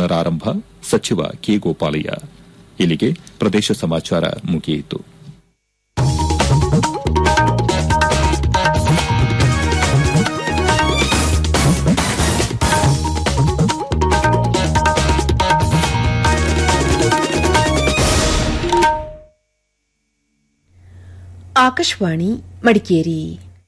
ಪುನರಾರಂಭ ಸಚಿವ ಕೆ ಗೋಪಾಲಯ್ಯ ಇಲ್ಲಿಗೆ ಪ್ರದೇಶ ಸಮಾಚಾರ ಮುಗಿಯಿತು ಆಕಾಶವಾಣಿ ಮಡಿಕೇರಿ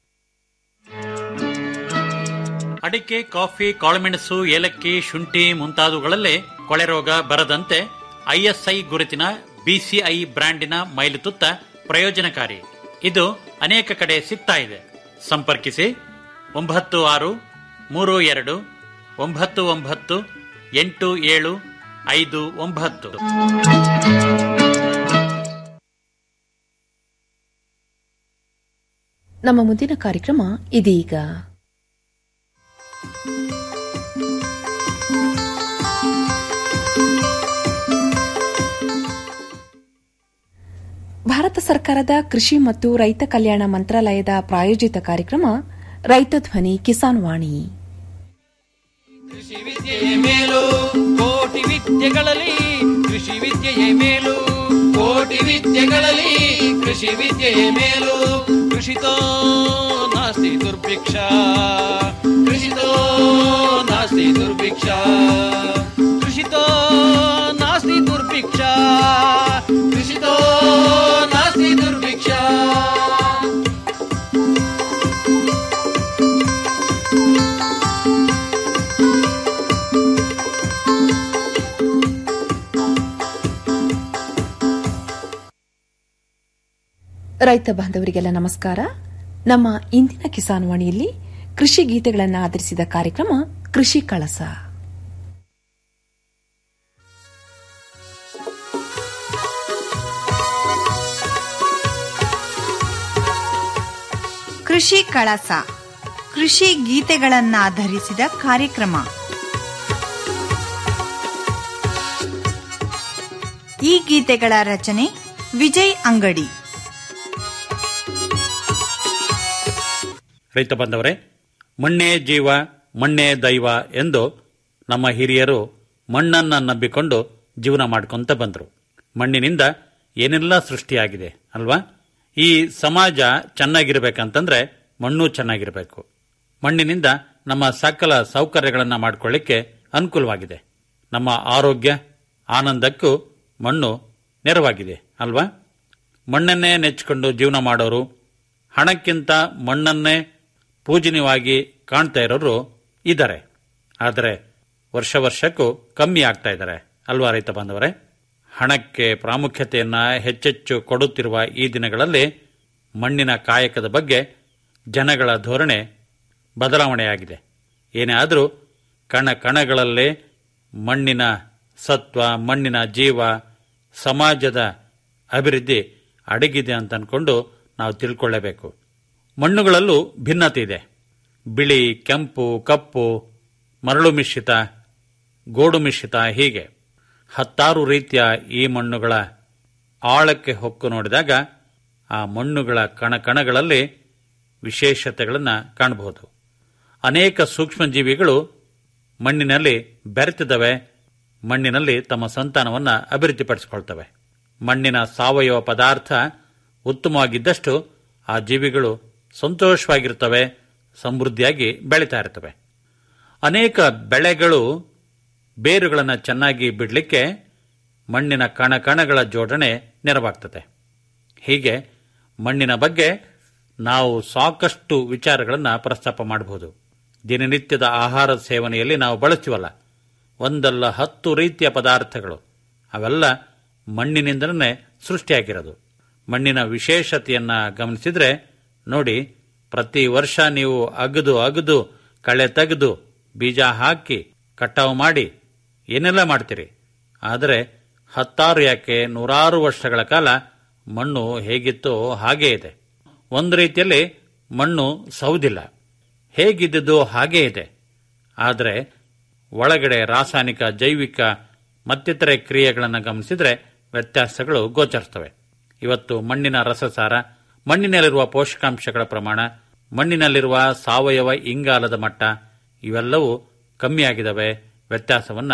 ಅಡಿಕೆ ಕಾಫಿ ಕಾಳುಮೆಣಸು ಏಲಕ್ಕಿ ಶುಂಠಿ ಮುಂತಾದವುಗಳಲ್ಲೇ ಕೊಳೆ ರೋಗ ಬರದಂತೆ ಐಎಸ್ಐ ಗುರುತಿನ ಬಿಸಿಐ ಬ್ರ್ಯಾಂಡಿನ ಮೈಲುತುತ್ತ ಪ್ರಯೋಜನಕಾರಿ ಇದು ಅನೇಕ ಕಡೆ ಸಿಗ್ತಾ ಇದೆ ಸಂಪರ್ಕಿಸಿ ಒಂಬತ್ತು ಆರು ಮೂರು ಎರಡು ಒಂಬತ್ತು ಒಂಬತ್ತು ಎಂಟು ಏಳು ಐದು ಒಂಬತ್ತು ನಮ್ಮ ಮುಂದಿನ ಕಾರ್ಯಕ್ರಮ ಇದೀಗ ಭಾರತ ಸರ್ಕಾರದ ಕೃಷಿ ಮತ್ತು ರೈತ ಕಲ್ಯಾಣ ಮಂತ್ರಾಲಯದ ಪ್ರಾಯೋಜಿತ ಕಾರ್ಯಕ್ರಮ ರೈತ ಧ್ವನಿ ಕಿಸಾನ್ ವಾಣಿ ಕೃಷಿ ವಿದ್ಯೆಯೇ ಮೇಲು ಕೋಟಿ ವಿದ್ಯೆಗಳಲ್ಲಿ ಕೃಷಿ ವಿದ್ಯೆಯೇ ಮೇಲು ಕೋಟಿ ವಿದ್ಯೆಗಳಲ್ಲಿ ಕೃಷಿ ವಿದ್ಯೆಯೇ ಮೇಲು ಕೃಷಿತೋ ನಾಸ್ತಿ ದುರ್ಭಿಕ್ಷ ಕೃಷಿತೋ ನಾಸ್ತಿ ದುರ್ಭಿಕ್ಷ ಕೃಷಿತೋ ನಾಸ್ತಿ ದುರ್ಭಿಕ್ಷ ಕೃಷಿತೋ ನಾಸ್ತಿ ದುರ್ಭಿಕ್ಷ ರೈತ ಬಾಂಧವರಿಗೆಲ್ಲ ನಮಸ್ಕಾರ ನಮ್ಮ ಇಂದಿನ ಕಿಸಾನ್ ವಾಣಿಯಲ್ಲಿ ಕೃಷಿ ಗೀತೆಗಳನ್ನು ಆಧರಿಸಿದ ಕಾರ್ಯಕ್ರಮ ಕೃಷಿ ಕಳಸ ಕೃಷಿ ಕಳಸ ಕೃಷಿ ಗೀತೆಗಳನ್ನಾಧರಿಸಿದ ಕಾರ್ಯಕ್ರಮ ಈ ಗೀತೆಗಳ ರಚನೆ ವಿಜಯ್ ಅಂಗಡಿ ರೈತ ಬಂದವರೇ ಮಣ್ಣೇ ಜೀವ ಮಣ್ಣೇ ದೈವ ಎಂದು ನಮ್ಮ ಹಿರಿಯರು ಮಣ್ಣನ್ನ ನಂಬಿಕೊಂಡು ಜೀವನ ಮಾಡ್ಕೊಂತ ಬಂದರು ಮಣ್ಣಿನಿಂದ ಏನೆಲ್ಲ ಸೃಷ್ಟಿಯಾಗಿದೆ ಅಲ್ವಾ ಈ ಸಮಾಜ ಚೆನ್ನಾಗಿರ್ಬೇಕಂತಂದ್ರೆ ಮಣ್ಣು ಚೆನ್ನಾಗಿರಬೇಕು ಮಣ್ಣಿನಿಂದ ನಮ್ಮ ಸಕಲ ಸೌಕರ್ಯಗಳನ್ನು ಮಾಡಿಕೊಳ್ಳಿಕ್ಕೆ ಅನುಕೂಲವಾಗಿದೆ ನಮ್ಮ ಆರೋಗ್ಯ ಆನಂದಕ್ಕೂ ಮಣ್ಣು ನೆರವಾಗಿದೆ ಅಲ್ವಾ ಮಣ್ಣನ್ನೇ ನೆಚ್ಚಿಕೊಂಡು ಜೀವನ ಮಾಡೋರು ಹಣಕ್ಕಿಂತ ಮಣ್ಣನ್ನೇ ಪೂಜನೀಯವಾಗಿ ಕಾಣ್ತಾ ಇರೋರು ಇದ್ದಾರೆ ಆದರೆ ವರ್ಷ ವರ್ಷಕ್ಕೂ ಕಮ್ಮಿ ಆಗ್ತಾ ಇದ್ದಾರೆ ಅಲ್ವಾ ರೈತ ಬಾಂಧವರೇ ಹಣಕ್ಕೆ ಪ್ರಾಮುಖ್ಯತೆಯನ್ನ ಹೆಚ್ಚೆಚ್ಚು ಕೊಡುತ್ತಿರುವ ಈ ದಿನಗಳಲ್ಲಿ ಮಣ್ಣಿನ ಕಾಯಕದ ಬಗ್ಗೆ ಜನಗಳ ಧೋರಣೆ ಬದಲಾವಣೆಯಾಗಿದೆ ಏನೇ ಆದರೂ ಕಣ ಕಣಗಳಲ್ಲೇ ಮಣ್ಣಿನ ಸತ್ವ ಮಣ್ಣಿನ ಜೀವ ಸಮಾಜದ ಅಭಿವೃದ್ಧಿ ಅಡಗಿದೆ ಅಂತ ಅನ್ಕೊಂಡು ನಾವು ತಿಳ್ಕೊಳ್ಳೇಬೇಕು ಮಣ್ಣುಗಳಲ್ಲೂ ಭಿನ್ನತೆ ಇದೆ ಬಿಳಿ ಕೆಂಪು ಕಪ್ಪು ಮರಳು ಮಿಶ್ರಿತ ಗೋಡು ಮಿಶ್ರಿತ ಹೀಗೆ ಹತ್ತಾರು ರೀತಿಯ ಈ ಮಣ್ಣುಗಳ ಆಳಕ್ಕೆ ಹೊಕ್ಕು ನೋಡಿದಾಗ ಆ ಮಣ್ಣುಗಳ ಕಣಕಣಗಳಲ್ಲಿ ವಿಶೇಷತೆಗಳನ್ನು ಕಾಣಬಹುದು ಅನೇಕ ಸೂಕ್ಷ್ಮಜೀವಿಗಳು ಮಣ್ಣಿನಲ್ಲಿ ಬೆರೆತಿದ್ದಾವೆ ಮಣ್ಣಿನಲ್ಲಿ ತಮ್ಮ ಸಂತಾನವನ್ನು ಅಭಿವೃದ್ಧಿಪಡಿಸಿಕೊಳ್ತವೆ ಮಣ್ಣಿನ ಸಾವಯವ ಪದಾರ್ಥ ಉತ್ತಮವಾಗಿದ್ದಷ್ಟು ಆ ಜೀವಿಗಳು ಸಂತೋಷವಾಗಿರ್ತವೆ ಸಮೃದ್ಧಿಯಾಗಿ ಬೆಳೀತಾ ಇರ್ತವೆ ಅನೇಕ ಬೆಳೆಗಳು ಬೇರುಗಳನ್ನು ಚೆನ್ನಾಗಿ ಬಿಡಲಿಕ್ಕೆ ಮಣ್ಣಿನ ಕಣಕಣಗಳ ಜೋಡಣೆ ನೆರವಾಗ್ತದೆ ಹೀಗೆ ಮಣ್ಣಿನ ಬಗ್ಗೆ ನಾವು ಸಾಕಷ್ಟು ವಿಚಾರಗಳನ್ನು ಪ್ರಸ್ತಾಪ ಮಾಡಬಹುದು ದಿನನಿತ್ಯದ ಆಹಾರ ಸೇವನೆಯಲ್ಲಿ ನಾವು ಬಳಸ್ತೀವಲ್ಲ ಒಂದಲ್ಲ ಹತ್ತು ರೀತಿಯ ಪದಾರ್ಥಗಳು ಅವೆಲ್ಲ ಮಣ್ಣಿನಿಂದಲೇ ಸೃಷ್ಟಿಯಾಗಿರೋದು ಮಣ್ಣಿನ ವಿಶೇಷತೆಯನ್ನ ಗಮನಿಸಿದ್ರೆ ನೋಡಿ ಪ್ರತಿ ವರ್ಷ ನೀವು ಅಗದು ಅಗದು ಕಳೆ ತೆಗೆದು ಬೀಜ ಹಾಕಿ ಕಟಾವು ಮಾಡಿ ಏನೆಲ್ಲ ಮಾಡ್ತೀರಿ ಆದರೆ ಹತ್ತಾರು ಯಾಕೆ ನೂರಾರು ವರ್ಷಗಳ ಕಾಲ ಮಣ್ಣು ಹೇಗಿತ್ತೋ ಹಾಗೇ ಇದೆ ಒಂದು ರೀತಿಯಲ್ಲಿ ಮಣ್ಣು ಸೌದಿಲ್ಲ ಹೇಗಿದ್ದುದು ಹಾಗೇ ಇದೆ ಆದರೆ ಒಳಗಡೆ ರಾಸಾಯನಿಕ ಜೈವಿಕ ಮತ್ತಿತರೆ ಕ್ರಿಯೆಗಳನ್ನು ಗಮನಿಸಿದರೆ ವ್ಯತ್ಯಾಸಗಳು ಗೋಚರಿಸ್ತವೆ ಇವತ್ತು ಮಣ್ಣಿನ ರಸಸಾರ ಮಣ್ಣಿನಲ್ಲಿರುವ ಪೋಷಕಾಂಶಗಳ ಪ್ರಮಾಣ ಮಣ್ಣಿನಲ್ಲಿರುವ ಸಾವಯವ ಇಂಗಾಲದ ಮಟ್ಟ ಇವೆಲ್ಲವೂ ಕಮ್ಮಿಯಾಗಿದ್ದಾವೆ ವ್ಯತ್ಯಾಸವನ್ನ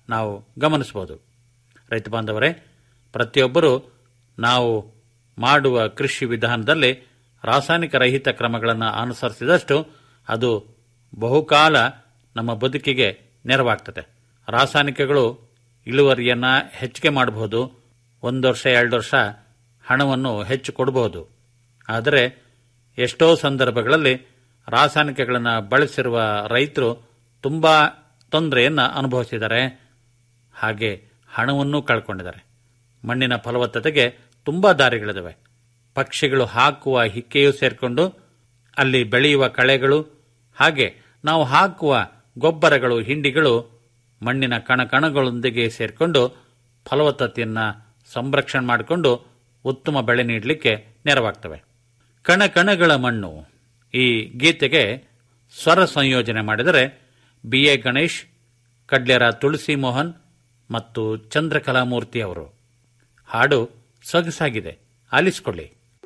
ನಾವು ಗಮನಿಸಬಹುದು ರೈತ ಬಾಂಧವರೇ ಪ್ರತಿಯೊಬ್ಬರು ನಾವು ಮಾಡುವ ಕೃಷಿ ವಿಧಾನದಲ್ಲಿ ರಾಸಾಯನಿಕ ರಹಿತ ಕ್ರಮಗಳನ್ನು ಅನುಸರಿಸಿದಷ್ಟು ಅದು ಬಹುಕಾಲ ನಮ್ಮ ಬದುಕಿಗೆ ನೆರವಾಗ್ತದೆ ರಾಸಾಯನಿಕಗಳು ಇಳುವರಿಯನ್ನ ಹೆಚ್ಚಿಗೆ ಮಾಡಬಹುದು ಒಂದು ವರ್ಷ ಎರಡು ವರ್ಷ ಹಣವನ್ನು ಹೆಚ್ಚು ಕೊಡಬಹುದು ಆದರೆ ಎಷ್ಟೋ ಸಂದರ್ಭಗಳಲ್ಲಿ ರಾಸಾಯನಿಕಗಳನ್ನು ಬಳಸಿರುವ ರೈತರು ತುಂಬಾ ತೊಂದರೆಯನ್ನು ಅನುಭವಿಸಿದ್ದಾರೆ ಹಾಗೆ ಹಣವನ್ನೂ ಕಳ್ಕೊಂಡಿದ್ದಾರೆ ಮಣ್ಣಿನ ಫಲವತ್ತತೆಗೆ ತುಂಬಾ ದಾರಿಗಳಿದಾವೆ ಪಕ್ಷಿಗಳು ಹಾಕುವ ಹಿಕ್ಕೆಯೂ ಸೇರಿಕೊಂಡು ಅಲ್ಲಿ ಬೆಳೆಯುವ ಕಳೆಗಳು ಹಾಗೆ ನಾವು ಹಾಕುವ ಗೊಬ್ಬರಗಳು ಹಿಂಡಿಗಳು ಮಣ್ಣಿನ ಕಣಕಣಗಳೊಂದಿಗೆ ಸೇರಿಕೊಂಡು ಫಲವತ್ತತೆಯನ್ನು ಸಂರಕ್ಷಣೆ ಮಾಡಿಕೊಂಡು ಉತ್ತಮ ಬೆಳೆ ನೀಡಲಿಕ್ಕೆ ನೆರವಾಗ್ತವೆ ಕಣಕಣಗಳ ಮಣ್ಣು ಈ ಗೀತೆಗೆ ಸ್ವರ ಸಂಯೋಜನೆ ಮಾಡಿದರೆ ಬಿ ಎ ಗಣೇಶ್ ಕಡ್ಲೆರ ತುಳಸಿ ಮೋಹನ್ ಮತ್ತು ಚಂದ್ರಕಲಾಮೂರ್ತಿ ಅವರು ಹಾಡು ಸೊಗಸಾಗಿದೆ ಆಲಿಸಿಕೊಳ್ಳಿ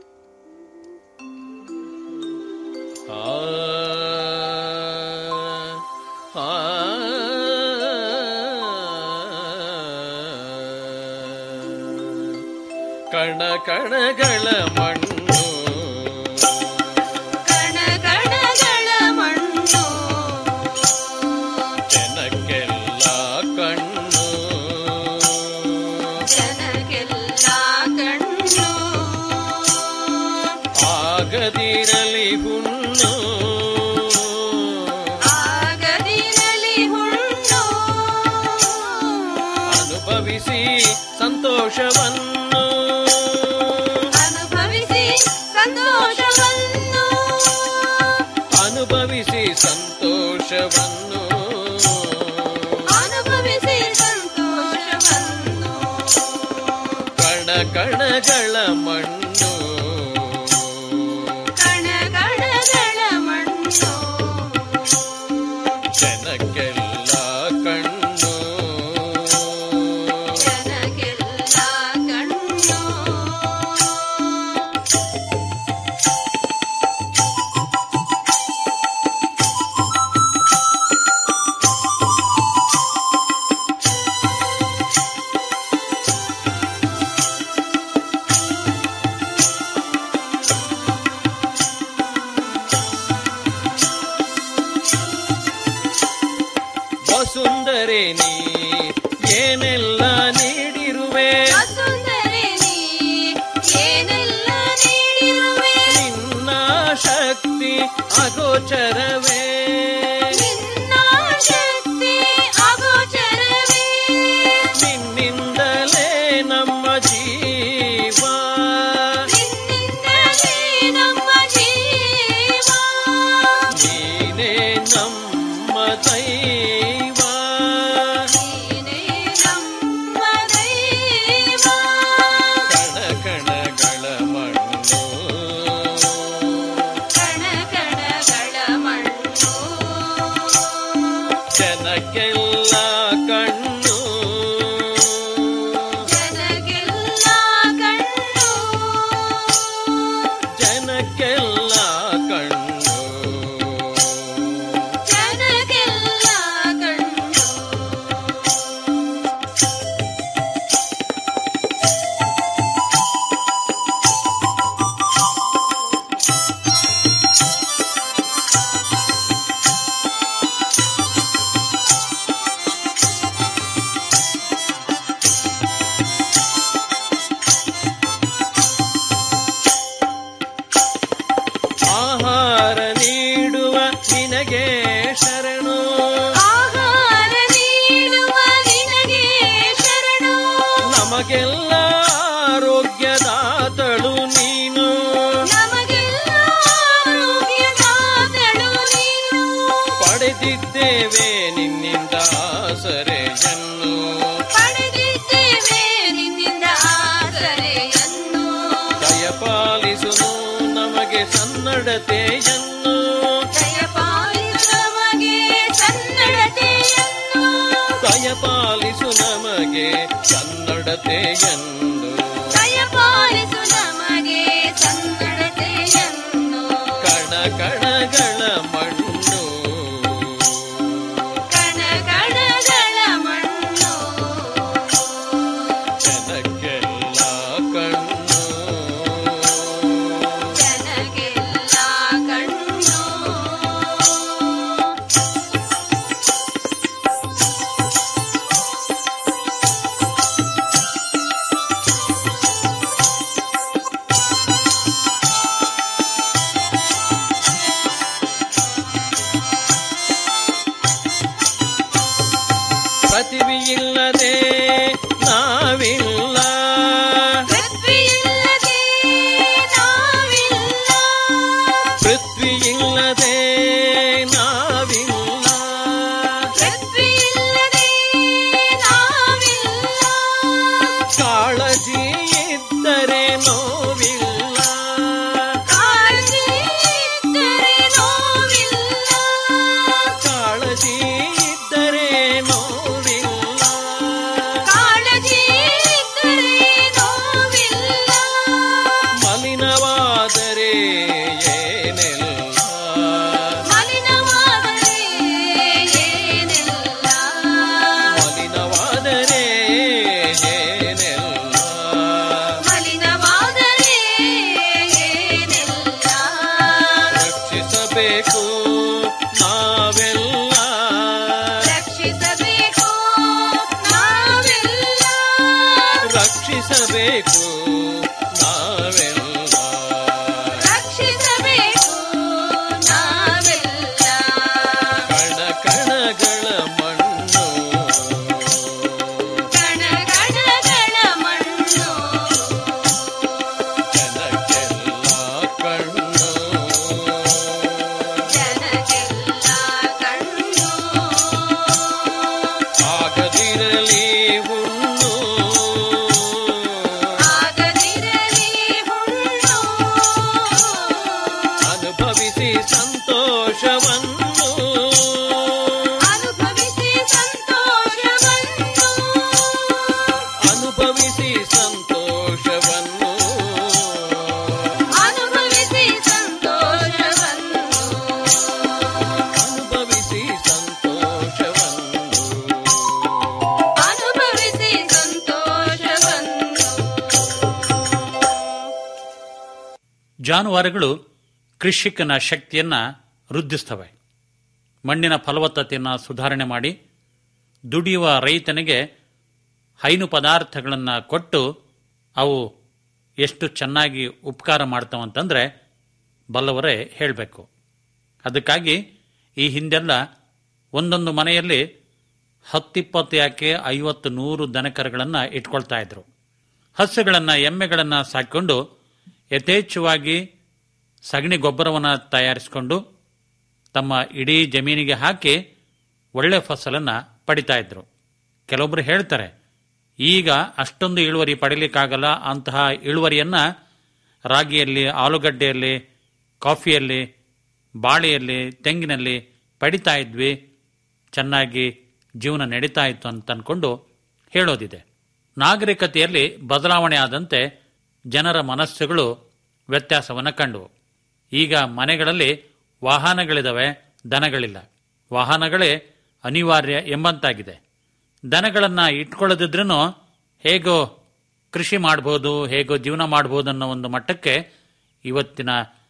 ಆ ಆ ಕಣ ಕಣಗಳ ಮಣ್ಣು ಕಣಕಣಗಳ ಮಣ್ಣು ಜನಕ್ಕೆಲ್ಲ ಕಣ್ಣು ಜನಗೆಲ್ಲ ಕಣ್ಣು ಆಗದಿರಲಿ ಹುಣ್ಣು ಆಗದಿರಲಿ ಹುಣ್ಣು ಅನುಭವಿಸಿ ಸಂತೋಷವನ್ನು ಅನುಭವಿಸಿ ಸಂತೋಷವನ್ನು ಅನುಭವಿಸಿ ಸಂತೋಷವನ್ನು ಅನುಭವಿಸಿ ಸಂತೋಷವನ್ನು ಕಣ ಕಣಗಳ ಮಣ್ಣು ಕಣಕಣಗಳ ಮಣ್ಣು ಜನಕ್ಕೆಲ್ಲ ಕಣ್ಣು ಜನಗೆಲ್ಲ ಕಣ್ಣು ವಸುಂದರೆ ನೀ ಏನೆಲ್ಲ ನೀಡಿರುವೆ ವಸುಂಧರೆ ನೀ ಏನೆಲ್ಲ ನೀಡಿರುವೆ ನಿನ್ನ ಶಕ್ತಿ ಅಗೋಚರವೇ ನಿನ್ನ ಶಕ್ತಿ ಅಗೋಚರವೇ ನಿನ್ನಿಂದಲೇ ನಮ್ಮ ಜೀವ ನಿನ್ನಿಂದಲೇ ನಮ್ಮ ಜೀವ ನೀನೇ ನಮ್ಮ ದೈವ ನೀನೇ ನಮ್ಮ ದೈವ ಕಣ ಕಣಗಳ ಮಣ್ಣು ಕಣ ಕಣಗಳ ಮಣ್ಣು ಜನಕ್ಕೆಲ್ಲ ಕಣ್ಣು ಜನಗೆಲ್ಲ ಕಣ್ಣು ಜನಕ್ಕೆಲ್ಲ ಕಣ್ಣು ಜನಗೆಲ್ಲ ಕಣ್ಣು ಆಹಾರ ನೀಡುವ ನಿನಗೆ ಶರಣು ಆಹಾರ ನೀಡುವ ನಿನಗೆ ಶರಣು ನಮಗೆಲ್ಲ ಆರೋಗ್ಯದಾತಳು ನೀನು ನಮಗೆಲ್ಲ ಆರೋಗ್ಯದಾತಳು ನೀನು ಪಡೆದಿದ್ದೇವೆ ನಿನ್ನಿಂದ ಆಸರೆಯನ್ನು ಪಡೆದಿದ್ದೇವೆ ನಿನ್ನಿಂದ ಆಸರೆಯನ್ನು ದಯಪಾಲಿಸುನು ನಮಗೆ ಸನ್ನಡತೆಯನ್ನು ದಯಪಾಲಿಸು ನಮಗೆ ಸನ್ನಡತೆಯನ್ನು ದಯಪಾಲಿಸು ನಮಗೆ ಸನ್ನಡತೆಯೆಂದು ದಯಪಾಲಿಸು ನಮಗೆ ಸನ್ನಡತೆಯನ್ನು ಕಣ ಕಣಗಳ ಮಣ್ಣು ಕಣ ಕಣಗಳ ಮಣ್ಣು ಇಲ್ಲದೆ ನಾವಿಲ್ಲ ಪೃಥ್ವಿಯಿಲ್ಲದೆ ನಾವಿಲ್ಲ ಪೃಥ್ವಿ ಇಲ್ಲದೆ ನಾವಿಲ್ಲ ಪೃಥ್ವಿಯಿಲ್ಲದೆ ನಾವಿಲ್ಲ ಕಾಳಜಿ ಇದ್ದರೆ ನೋವಿಲ್ಲ ಕಾಳಜಿ ಇದ್ದರೆ ನೋವಿಲ್ಲ ಕಾಳಜಿ ಇದ್ದರೆ ನೋವಿಲ್ಲ ಕಾಳಜಿ ಇದ್ದರೆ ನೋವಿಲ್ಲ ಮಲಿನವಾದರೆ ಏನೆಲ್ಲ ಮಲಿನವಾದರೆ ಏನೆಲ್ಲ ಮಲಿನವಾದರೆ ಏನೆಲ್ಲ ಮಲಿನವಾದರೆ ಏನೆಲ್ಲ ರಕ್ಷಿಸಬೇಕು ನಾವೆಲ್ಲ ರಕ್ಷಿಸಬೇಕು ನಾವೆಲ್ಲ ರಕ್ಷಿಸಬೇಕು ನಾವೆಲ್ಲ ರಕ್ಷಿಸಬೇಕು ನಾವೆಲ್ಲ ಕಣ ಕಣಗಳ ಮಣ್ಣು ಕಣ ಕಣಗಳ ಮಣ್ಣು ಜನಕ್ಕೆಲ್ಲ ಕಣ್ಣು ಜನಕ್ಕೆಲ್ಲ ಕಣ್ಣು ಆಗದಿರಲಿ ಹುಣ್ಣು ಆಗದಿರಲಿ ಹುಣ್ಣು ಅನುಭವಿಸಿ ಸಂತೋಷವನ್ನು ಅನುಭವಿಸಿ ಸಂತೋಷವನ್ನು ಅನುಭವಿಸಿ ಸಂತೋಷವನ್ನು ಅನುಭವಿಸಿ ಸಂತೋಷವನ್ನು ಅನುಭವಿಸಿ ಸಂತೋಷವನ್ನು ಅನುಭವಿಸಿ ಸಂತೋಷವನ್ನು ಜಾನುವಾರುಗಳು ಕೃಷಿಕನ ಶಕ್ತಿಯನ್ನ ವೃದ್ಧಿಸ್ತವೆ ಮಣ್ಣಿನ ಫಲವತ್ತತೆಯನ್ನು ಸುಧಾರಣೆ ಮಾಡಿ ದುಡಿಯುವ ರೈತನಿಗೆ ಹೈನು ಪದಾರ್ಥಗಳನ್ನು ಕೊಟ್ಟು ಅವು ಎಷ್ಟು ಚೆನ್ನಾಗಿ ಉಪಕಾರ ಮಾಡ್ತಾವಂತಂದ್ರೆ ಬಲ್ಲವರೇ ಹೇಳಬೇಕು ಅದಕ್ಕಾಗಿ ಈ ಹಿಂದೆಲ್ಲ ಒಂದೊಂದು ಮನೆಯಲ್ಲಿ ಹತ್ತಿಪ್ಪತ್ತು ಯಾಕೆ ಐವತ್ತು ನೂರು ದನಕರುಗಳನ್ನು ಇಟ್ಕೊಳ್ತಾ ಇದ್ರು ಹಸುಗಳನ್ನು ಎಮ್ಮೆಗಳನ್ನು ಸಾಕಿಕೊಂಡು ಯಥೇಚ್ಛವಾಗಿ ಸಗಣಿ ಗೊಬ್ಬರವನ್ನು ತಯಾರಿಸಿಕೊಂಡು ತಮ್ಮ ಇಡೀ ಜಮೀನಿಗೆ ಹಾಕಿ ಒಳ್ಳೆ ಫಸಲನ್ನು ಪಡಿತಾ ಇದ್ರು ಕೆಲವೊಬ್ಬರು ಹೇಳ್ತಾರೆ ಈಗ ಅಷ್ಟೊಂದು ಇಳುವರಿ ಪಡೀಲಿಕ್ಕಾಗಲ್ಲ ಅಂತಹ ಇಳುವರಿಯನ್ನ ರಾಗಿಯಲ್ಲಿ ಆಲೂಗಡ್ಡೆಯಲ್ಲಿ ಕಾಫಿಯಲ್ಲಿ ಬಾಳೆಯಲ್ಲಿ ತೆಂಗಿನಲ್ಲಿ ಪಡಿತಾ ಇದ್ವಿ ಚೆನ್ನಾಗಿ ಜೀವನ ನಡೀತಾ ಇತ್ತು ಅಂತ ಅನ್ಕೊಂಡು ಹೇಳೋದಿದೆ ನಾಗರಿಕತೆಯಲ್ಲಿ ಬದಲಾವಣೆ ಆದಂತೆ ಜನರ ಮನಸ್ಸುಗಳು ವ್ಯತ್ಯಾಸವನ್ನು ಕಂಡವು ಈಗ ಮನೆಗಳಲ್ಲಿ ವಾಹನಗಳಿದಾವೆ ದನಗಳಿಲ್ಲ ವಾಹನಗಳೇ ಅನಿವಾರ್ಯ ಎಂಬಂತಾಗಿದೆ ದನಗಳನ್ನು ಇಟ್ಕೊಳ್ಳದಿದ್ರೂ ಹೇಗೋ ಕೃಷಿ ಮಾಡ್ಬೋದು ಹೇಗೋ ಜೀವನ ಮಾಡ್ಬೋದು ಅನ್ನೋ ಒಂದು ಮಟ್ಟಕ್ಕೆ ಇವತ್ತಿನ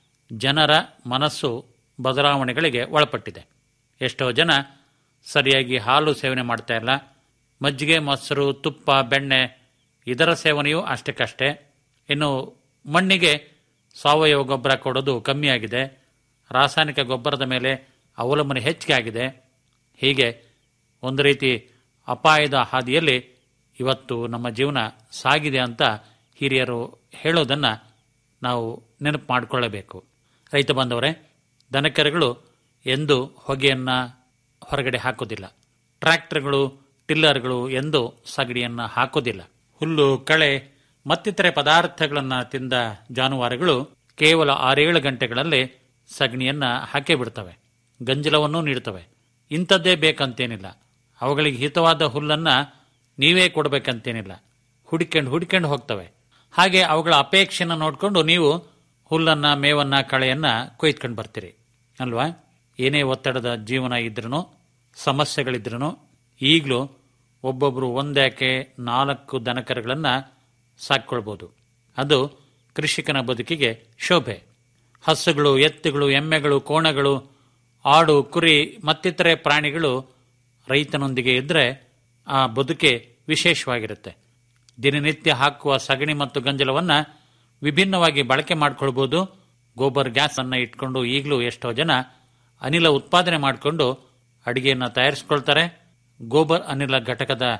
ಜನರ ಮನಸ್ಸು ಬದಲಾವಣೆಗಳಿಗೆ ಒಳಪಟ್ಟಿದೆ ಎಷ್ಟೋ ಜನ ಸರಿಯಾಗಿ ಹಾಲು ಸೇವನೆ ಮಾಡ್ತಾ ಇಲ್ಲ ಮಜ್ಜಿಗೆ ಮೊಸರು ತುಪ್ಪ ಬೆಣ್ಣೆ ಇದರ ಸೇವನೆಯೂ ಅಷ್ಟಕ್ಕಷ್ಟೇ ಇನ್ನು ಮಣ್ಣಿಗೆ ಸಾವಯವ ಗೊಬ್ಬರ ಕೊಡೋದು ಕಮ್ಮಿಯಾಗಿದೆ ರಾಸಾಯನಿಕ ಗೊಬ್ಬರದ ಮೇಲೆ ಅವಲಂಬನೆ ಹೆಚ್ಚಿಗೆ ಆಗಿದೆ ಹೀಗೆ ಒಂದು ರೀತಿ ಅಪಾಯದ ಹಾದಿಯಲ್ಲಿ ಇವತ್ತು ನಮ್ಮ ಜೀವನ ಸಾಗಿದೆ ಅಂತ ಹಿರಿಯರು ಹೇಳೋದನ್ನು ನಾವು ನೆನಪು ಮಾಡಿಕೊಳ್ಳಬೇಕು ರೈತ ಬಾಂಧವರೇ ದನಕರುಗಳು ಎಂದು ಹೊಗೆಯನ್ನು ಹೊರಗಡೆ ಹಾಕೋದಿಲ್ಲ ಟ್ರ್ಯಾಕ್ಟರ್ಗಳು ಟಿಲ್ಲರ್ಗಳು ಎಂದು ಸಗಡಿಯನ್ನು ಹಾಕೋದಿಲ್ಲ ಹುಲ್ಲು ಕಳೆ ಮತ್ತಿತರೆ ಪದಾರ್ಥಗಳನ್ನು ತಿಂದ ಜಾನುವಾರುಗಳು ಕೇವಲ ಆರೇಳು ಗಂಟೆಗಳಲ್ಲಿ ಸಗಣಿಯನ್ನ ಹಾಕೇ ಬಿಡ್ತವೆ ಗಂಜಲವನ್ನೂ ನೀಡ್ತವೆ ಇಂಥದ್ದೇ ಬೇಕಂತೇನಿಲ್ಲ ಅವುಗಳಿಗೆ ಹಿತವಾದ ಹುಲ್ಲನ್ನ ನೀವೇ ಕೊಡಬೇಕಂತೇನಿಲ್ಲ ಹುಡ್ಕೊಂಡು ಹುಡ್ಕೊಂಡು ಹೋಗ್ತವೆ ಹಾಗೆ ಅವುಗಳ ಅಪೇಕ್ಷೆನ ನೋಡಿಕೊಂಡು ನೀವು ಹುಲ್ಲನ್ನ ಮೇವನ್ನ ಕಳೆಯನ್ನ ಕೊಯ್ದ್ಕೊಂಡು ಬರ್ತೀರಿ ಅಲ್ವಾ ಏನೇ ಒತ್ತಡದ ಜೀವನ ಇದ್ರೂ ಸಮಸ್ಯೆಗಳಿದ್ರೂ ಈಗಲೂ ಒಬ್ಬೊಬ್ಬರು ಒಂದ್ಯಾಕೆ ನಾಲ್ಕು ದನಕರುಗಳನ್ನ ಸಾಕ್ಕೊಳ್ಬೋದು ಅದು ಕೃಷಿಕನ ಬದುಕಿಗೆ ಶೋಭೆ ಹಸುಗಳು ಎತ್ತುಗಳು ಎಮ್ಮೆಗಳು ಕೋಣಗಳು ಆಡು ಕುರಿ ಮತ್ತಿತರೆ ಪ್ರಾಣಿಗಳು ರೈತನೊಂದಿಗೆ ಇದ್ದರೆ ಆ ಬದುಕೆ ವಿಶೇಷವಾಗಿರುತ್ತೆ ದಿನನಿತ್ಯ ಹಾಕುವ ಸಗಣಿ ಮತ್ತು ಗಂಜಲವನ್ನ ವಿಭಿನ್ನವಾಗಿ ಬಳಕೆ ಮಾಡಿಕೊಳ್ಬೋದು ಗೋಬರ್ ಗ್ಯಾಸ್ ಅನ್ನ ಇಟ್ಕೊಂಡು ಈಗಲೂ ಎಷ್ಟೋ ಜನ ಅನಿಲ ಉತ್ಪಾದನೆ ಮಾಡಿಕೊಂಡು ಅಡಿಗೆಯನ್ನು ತಯಾರಿಸ್ಕೊಳ್ತಾರೆ ಗೋಬರ್ ಅನಿಲ ಘಟಕದ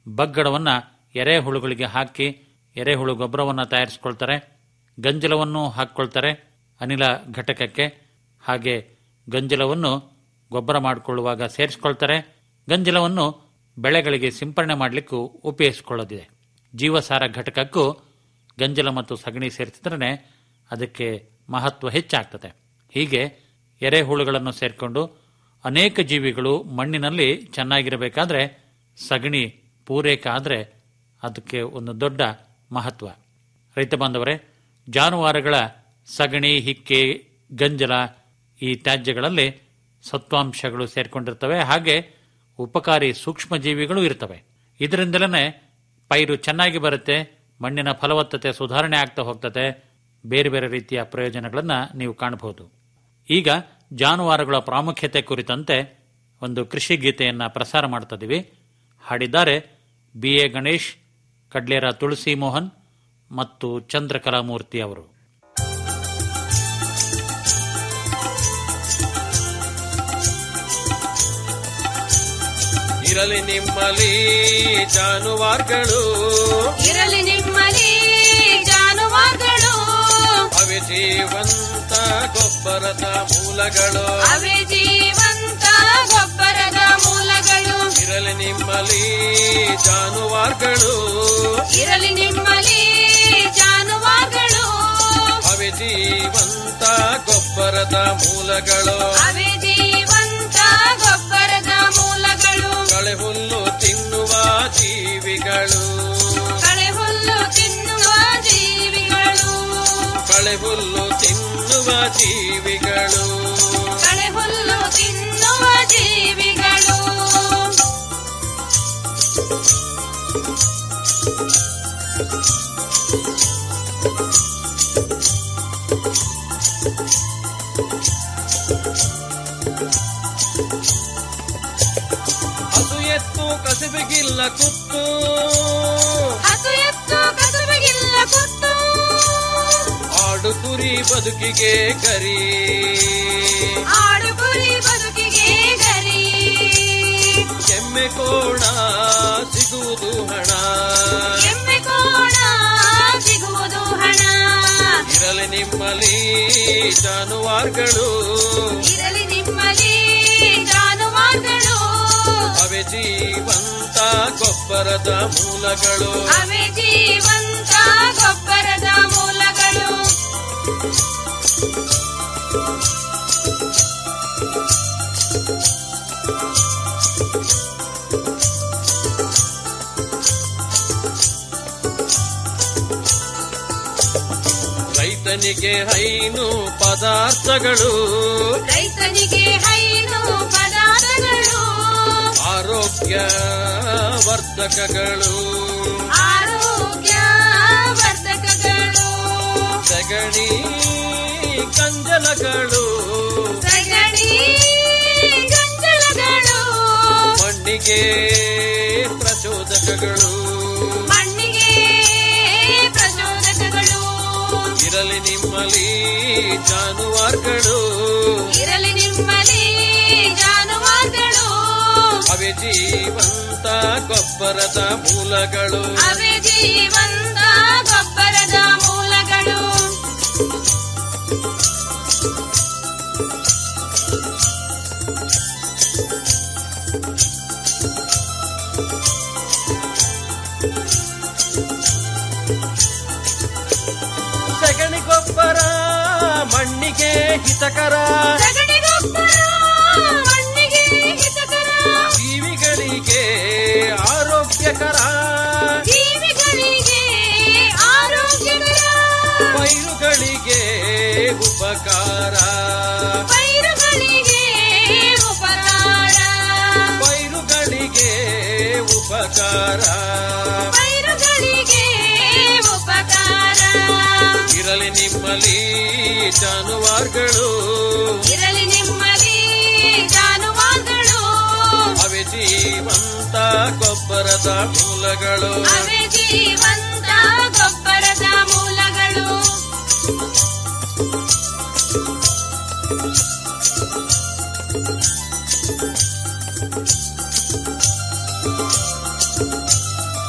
ಬಗ್ಗಡವನ್ನು ಎರೆಹುಳುಗಳಿಗೆ ಹಾಕಿ ಎರೆಹುಳು ಗೊಬ್ಬರವನ್ನು ತಯಾರಿಸ್ಕೊಳ್ತಾರೆ ಗಂಜಲವನ್ನು ಹಾಕ್ಕೊಳ್ತಾರೆ ಅನಿಲ ಘಟಕಕ್ಕೆ ಹಾಗೆ ಗಂಜಲವನ್ನು ಗೊಬ್ಬರ ಮಾಡಿಕೊಳ್ಳುವಾಗ ಸೇರಿಸ್ಕೊಳ್ತಾರೆ ಗಂಜಲವನ್ನು ಬೆಳೆಗಳಿಗೆ ಸಿಂಪರಣೆ ಮಾಡಲಿಕ್ಕೂ ಉಪಯೋಗಿಸಿಕೊಳ್ಳೋದಿದೆ ಜೀವಸಾರ ಘಟಕಕ್ಕೂ ಗಂಜಲ ಮತ್ತು ಸಗಣಿ ಸೇರಿಸಿದ್ರೆ ಅದಕ್ಕೆ ಮಹತ್ವ ಹೆಚ್ಚಾಗ್ತದೆ ಹೀಗೆ ಎರೆಹುಳುಗಳನ್ನು ಸೇರಿಕೊಂಡು ಅನೇಕ ಜೀವಿಗಳು ಮಣ್ಣಿನಲ್ಲಿ ಚೆನ್ನಾಗಿರಬೇಕಾದ್ರೆ ಸಗಣಿ ಪೂರೈಕೆ ಆದರೆ ಅದಕ್ಕೆ ಒಂದು ದೊಡ್ಡ ಮಹತ್ವ ರೈತ ಬಾಂಧವರೇ ಜಾನುವಾರುಗಳ ಸಗಣಿ ಹಿಕ್ಕೆ ಗಂಜಲ ಈ ತ್ಯಾಜ್ಯಗಳಲ್ಲಿ ಸತ್ವಾಂಶಗಳು ಸೇರಿಕೊಂಡಿರ್ತವೆ ಹಾಗೆ ಉಪಕಾರಿ ಸೂಕ್ಷ್ಮ ಜೀವಿಗಳು ಇರ್ತವೆ ಇದರಿಂದಲೇ ಪೈರು ಚೆನ್ನಾಗಿ ಬರುತ್ತೆ ಮಣ್ಣಿನ ಫಲವತ್ತತೆ ಸುಧಾರಣೆ ಆಗ್ತಾ ಹೋಗ್ತದೆ ಬೇರೆ ಬೇರೆ ರೀತಿಯ ಪ್ರಯೋಜನಗಳನ್ನು ನೀವು ಕಾಣಬಹುದು ಈಗ ಜಾನುವಾರುಗಳ ಪ್ರಾಮುಖ್ಯತೆ ಕುರಿತಂತೆ ಒಂದು ಕೃಷಿ ಗೀತೆಯನ್ನು ಪ್ರಸಾರ ಮಾಡ್ತಿದ್ದೀವಿ ಹಾಡಿದ್ದಾರೆ ಬಿ ಎ ಗಣೇಶ್ ಕಡ್ಲೇರ ತುಳಸಿ ಮೋಹನ್ ಮತ್ತು ಚಂದ್ರಕಲಾಮೂರ್ತಿ ಅವರು ಇರಲಿ ನಿಮ್ಮಲ್ಲಿ ಜಾನುವಾರುಗಳು ಇರಲಿ ನಿಮ್ಮಲ್ಲಿ ಜಾನುವಾರುಗಳು ಅವೆ ಜೀವಂತ ಗೊಬ್ಬರದ ಮೂಲಗಳು ಅವೇ ಜೀವಂತ ಗೊಬ್ಬರದ ಮೂಲಗಳು ಇರಲಿ ನಿಮ್ಮಲ್ಲಿ ಜಾನುವಾರುಗಳು ಇರಲಿ ನಿಮ್ಮಲ್ಲಿ ಜಾನುವಾರುಗಳು ಅವೆ ಜೀವಂತ ಗೊಬ್ಬರದ ಮೂಲಗಳು ಅವೇ ಜೀವಂತ ಗೊಬ್ಬರದ ಮೂಲಗಳು ಕಳೆ ಹುಲ್ಲು ತಿನ್ನುವ ಜೀವಿಗಳು ಕಳೆ ಹುಲ್ಲು ತಿನ್ನುವ ಜೀವಿಗಳು ಕಳೆ ಹುಲ್ಲು ತಿನ್ನುವ ಜೀವಿಗಳು ಕಳೆ ಹುಲ್ಲು ತಿನ್ನುವ ಜೀವಿಗಳು ಹಸು ಎತ್ತು ಕಸಬಿಗಿಲ್ಲ ಕುತ್ತು ಹಸು ಎತ್ತು ಕಸುಬಿಗಿಲ್ಲ ಕುತ್ತು ಆಡು ಕುರಿ ಬದುಕಿಗೆ ಕರಿ ಆಡು ಕುರಿ ಬದುಕಿಗೆ ಗರಿ ಎಮ್ಮೆ ಕೋಣ ಸಿಗುವುದು ಹಣ ಎಮ್ಮೆ ಕೋಣ ಸಿಗುವುದು ಹಣ ಇರಲಿ ನಿಮ್ಮಲ್ಲಿ ಜಾನುವಾರುಗಳು ಇರಲಿ ನಿಮ್ಮಲ್ಲಿ ಜಾನುವಾರುಗಳು ಅವೆ ಜೀವಂತ ಗೊಬ್ಬರದ ಮೂಲಗಳು ಅವೇ ಜೀವಂತ ಗೊಬ್ಬರದ ಮೂಲಗಳು ರೈತನಿಗೆ ಹೈನು ಪದಾರ್ಥಗಳು ರೈತನಿಗೆ ಹೈನು ಪದಾರ್ಥಗಳು ಆರೋಗ್ಯ ವರ್ಧಕಗಳು ಆರೋಗ್ಯ ವರ್ಧಕಗಳು ಸಗಣಿ ಕಂಜಲಗಳು ಸಗಣಿ ಗಂಜಲಗಳು ಮಣ್ಣಿಗೆ ಪ್ರಚೋದಕಗಳು ಮಣ್ಣಿಗೆ ಪ್ರಚೋದಕಗಳು ಇರಲಿ ನಿಮ್ಮಲ್ಲಿ ಜಾನುವಾರುಗಳು ಇರಲಿ ನಿಮ್ಮಲ್ಲಿ ಜಾನುವಾರುಗಳು ಅವೆ ಜೀವಂತ ಗೊಬ್ಬರದ ಮೂಲಗಳು ಅವೇ ಜೀವಂತ ಗೊಬ್ಬರದ ಮೂಲಗಳು ಸಗಣಿ ಗೊಬ್ಬರ ಮಣ್ಣಿಗೆ ಹಿತಕರ ಸಗಣಿ ಗೊಬ್ಬರ ಮಣ್ಣಿಗೆ ಹಿತಕರ ಜೀವಿಗಳಿಗೆ ಆರೋಗ್ಯಕರ ಜೀವಿಗಳಿಗೆ ಆರೋಗ್ಯಕರ ಪೈರುಗಳಿಗೆ ಉಪಕಾರ ಪೈರುಗಳಿಗೆ ಉಪಕಾರ ಪೈರುಗಳಿಗೆ ಉಪಕಾರ ಪೈರುಗಳಿಗೆ ಉಪಕಾರ ಇರಲಿ ನಿಮ್ಮಲ್ಲಿ ಜಾನುವಾರುಗಳು ಇರಲಿ ನಿಮ್ಮಲ್ಲಿ ಜಾನುವಾರುಗಳು ಅವೆ ಜೀವಂತ ಗೊಬ್ಬರದ ಮೂಲಗಳು ಅವೇ ಜೀವಂತ ಗೊಬ್ಬರದ ಮೂಲಗಳು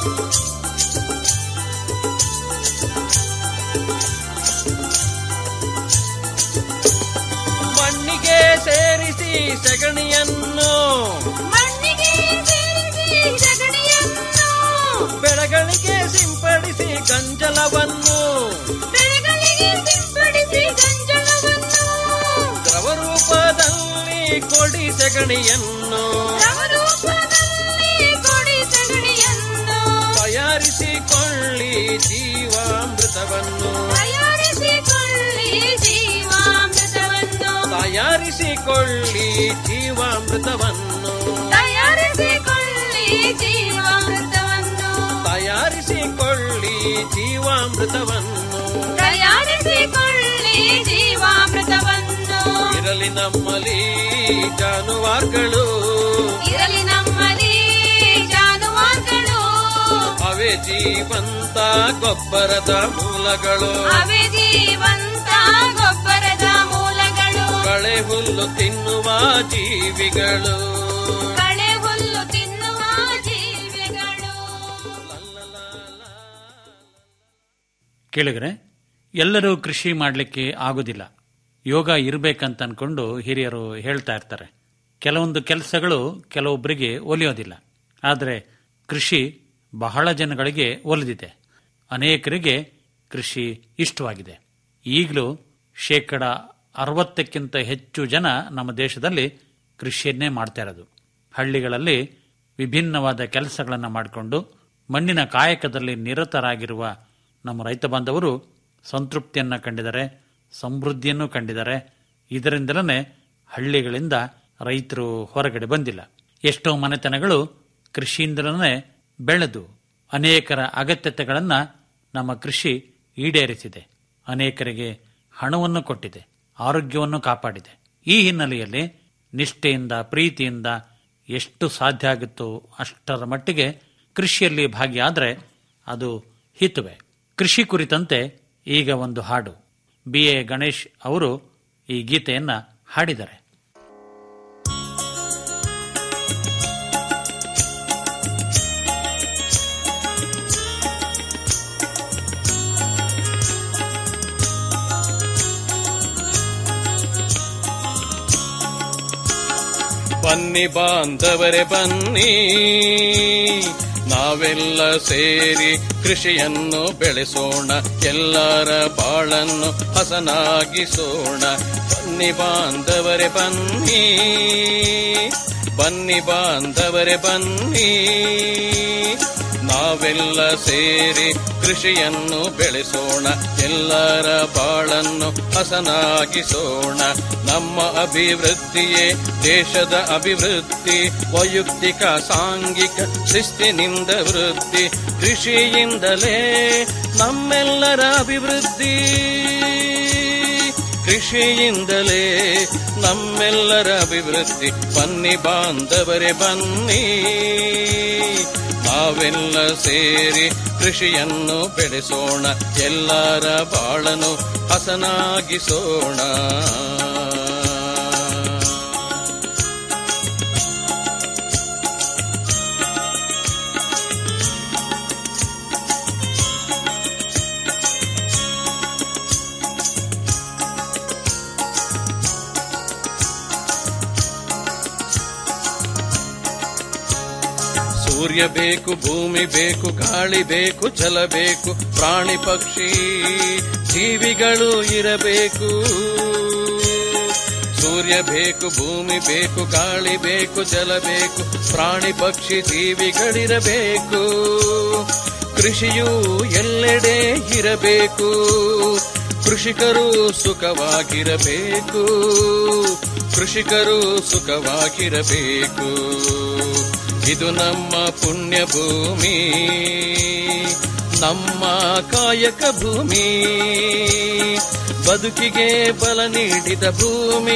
ಮಣ್ಣಿಗೆ ಸೇರಿಸಿ ಸಗಣಿಯನ್ನು ಮಣ್ಣಿಗೆ ಸೇರಿಸಿ ಸಗಣಿಯನ್ನು ಬೆಳೆಗಳಿಗೆ ಸಿಂಪಡಿಸಿ ಗಂಜಲವನ್ನು ಬೆಳೆಗಳಿಗೆ ಸಿಂಪಡಿಸಿ ಗಂಜಲವನ್ನು ದ್ರವ ರೂಪದಲ್ಲಿ ಕೊಡಿ ಸಗಣಿಯನ್ನು ದ್ರವರೂಪದಲ್ಲಿ ಕೊಡಿ ಸಗಣಿಯನ್ನು ತಯಾರಿಸಿಕೊಳ್ಳಿ ಜೀವಾಮೃತವನ್ನು ತಯಾರಿಸಿಕೊಳ್ಳಿ ಜೀವಾಮೃತವನ್ನು ತಯಾರಿಸಿಕೊಳ್ಳಿ ಜೀವಾಮೃತವನ್ನು ತಯಾರಿಸಿಕೊಳ್ಳಿ ಜೀವಾಮೃತವನ್ನು ತಯಾರಿಸಿಕೊಳ್ಳಿ ಜೀವಾಮೃತವನ್ನು ತಯಾರಿಸಿಕೊಳ್ಳಿ ಜೀವಾಮೃತವನ್ನು ಇರಲಿ ನಮ್ಮಲ್ಲಿ ಜಾನುವಾರುಗಳು ಇರಲಿ ನಮ್ಮಲ್ಲಿ ಜಾನುವಾರುಗಳು ಅವೇ ಜೀವಂತ ಗೊಬ್ಬರದ ಮೂಲಗಳು ಅವೇ ಜೀವಂತ ಗೊಬ್ಬರದ ಮೂಲಗಳು ಕಳೆ ಹುಲ್ಲು ತಿನ್ನುವ ಜೀವಿಗಳು ಕಳೆ ಹುಲ್ಲು ತಿನ್ನುವ ಜೀವಿಗಳು ಕೇಳಿದ್ರೆ ಎಲ್ಲರೂ ಕೃಷಿ ಮಾಡಲಿಕ್ಕೆ ಆಗುದಿಲ್ಲ ಯೋಗ ಇರಬೇಕಂತ ಅನ್ಕೊಂಡು ಹಿರಿಯರು ಹೇಳ್ತಾ ಇರ್ತಾರೆ ಕೆಲವೊಂದು ಕೆಲಸಗಳು ಕೆಲವೊಬ್ಬರಿಗೆ ಒಲಿಯೋದಿಲ್ಲ ಆದರೆ ಕೃಷಿ ಬಹಳ ಜನಗಳಿಗೆ ಒಲಿದಿದೆ ಅನೇಕರಿಗೆ ಕೃಷಿ ಇಷ್ಟವಾಗಿದೆ ಈಗಲೂ ಶೇಕಡ ಅರವತ್ತಕ್ಕಿಂತ ಹೆಚ್ಚು ಜನ ನಮ್ಮ ದೇಶದಲ್ಲಿ ಕೃಷಿಯನ್ನೇ ಮಾಡ್ತಾ ಇರೋದು ಹಳ್ಳಿಗಳಲ್ಲಿ ವಿಭಿನ್ನವಾದ ಕೆಲಸಗಳನ್ನು ಮಾಡಿಕೊಂಡು ಮಣ್ಣಿನ ಕಾಯಕದಲ್ಲಿ ನಿರತರಾಗಿರುವ ನಮ್ಮ ರೈತ ಬಾಂಧವರು ಸಂತೃಪ್ತಿಯನ್ನು ಕಂಡಿದ್ದಾರೆ ಸಮೃದ್ಧಿಯನ್ನು ಕಂಡಿದ್ದಾರೆ ಇದರಿಂದಲೇ ಹಳ್ಳಿಗಳಿಂದ ರೈತರು ಹೊರಗಡೆ ಬಂದಿಲ್ಲ ಎಷ್ಟೋ ಮನೆತನಗಳು ಕೃಷಿಯಿಂದಲೇ ಬೆಳೆದು ಅನೇಕರ ಅಗತ್ಯತೆಗಳನ್ನು ನಮ್ಮ ಕೃಷಿ ಈಡೇರಿಸಿದೆ ಅನೇಕರಿಗೆ ಹಣವನ್ನು ಕೊಟ್ಟಿದೆ ಆರೋಗ್ಯವನ್ನು ಕಾಪಾಡಿದೆ ಈ ಹಿನ್ನೆಲೆಯಲ್ಲಿ ನಿಷ್ಠೆಯಿಂದ ಪ್ರೀತಿಯಿಂದ ಎಷ್ಟು ಸಾಧ್ಯ ಆಗುತ್ತೋ ಅಷ್ಟರ ಮಟ್ಟಿಗೆ ಕೃಷಿಯಲ್ಲಿ ಭಾಗಿಯಾದರೆ ಅದು ಹಿತುವೆ ಕೃಷಿ ಕುರಿತಂತೆ ಈಗ ಒಂದು ಹಾಡು ಬಿ ಎ ಗಣೇಶ್ ಅವರು ಈ ಗೀತೆಯನ್ನ ಹಾಡಿದ್ದಾರೆ ಬನ್ನಿ ಬಾಂಧವರೇ ಬನ್ನಿ ನಾವೆಲ್ಲ ಸೇರಿ ಕೃಷಿಯನ್ನು ಬೆಳೆಸೋಣ ಎಲ್ಲರ ಬಾಳನ್ನು ಹಸನಾಗಿಸೋಣ ಬನ್ನಿ ಬಾಂಧವರೇ ಬನ್ನಿ ಬನ್ನಿ ಬಾಂಧವರೇ ಬನ್ನಿ ನಾವೆಲ್ಲ ಸೇರಿ ಕೃಷಿಯನ್ನು ಬೆಳೆಸೋಣ ಎಲ್ಲರ ಬಾಳನ್ನು ಹಸನಾಗಿಸೋಣ ನಮ್ಮ ಅಭಿವೃದ್ಧಿಯೇ ದೇಶದ ಅಭಿವೃದ್ಧಿ ವೈಯಕ್ತಿಕ ಸಾಂಘಿಕ ಶಿಸ್ತಿನಿಂದ ವೃದ್ಧಿ ಕೃಷಿಯಿಂದಲೇ ನಮ್ಮೆಲ್ಲರ ಅಭಿವೃದ್ಧಿ ಕೃಷಿಯಿಂದಲೇ ನಮ್ಮೆಲ್ಲರ ಅಭಿವೃದ್ಧಿ ಬನ್ನಿ ಬಾಂಧವರೇ ಬನ್ನಿ ನಾವೆಲ್ಲ ಸೇರಿ ಕೃಷಿಯನ್ನು ಬೆಳೆಸೋಣ ಎಲ್ಲರ ಬಾಳನು ಹಸನಾಗಿಸೋಣ ಸೂರ್ಯ ಬೇಕು ಭೂಮಿ ಬೇಕು ಗಾಳಿ ಬೇಕು ಜಲ ಬೇಕು ಪ್ರಾಣಿ ಪಕ್ಷಿ ಜೀವಿಗಳು ಇರಬೇಕು ಸೂರ್ಯ ಬೇಕು ಭೂಮಿ ಬೇಕು ಗಾಳಿ ಬೇಕು ಜಲ ಬೇಕು ಪ್ರಾಣಿ ಪಕ್ಷಿ ಜೀವಿಗಳಿರಬೇಕು ಕೃಷಿಯು ಎಲ್ಲೆಡೆ ಇರಬೇಕು ಕೃಷಿಕರು ಸುಖವಾಗಿರಬೇಕು ಕೃಷಿಕರು ಸುಖವಾಗಿರಬೇಕು ಇದು ನಮ್ಮ ಪುಣ್ಯ ಭೂಮಿ ನಮ್ಮ ಕಾಯಕ ಭೂಮಿ ಬದುಕಿಗೆ ಬಲ ನೀಡಿದ ಭೂಮಿ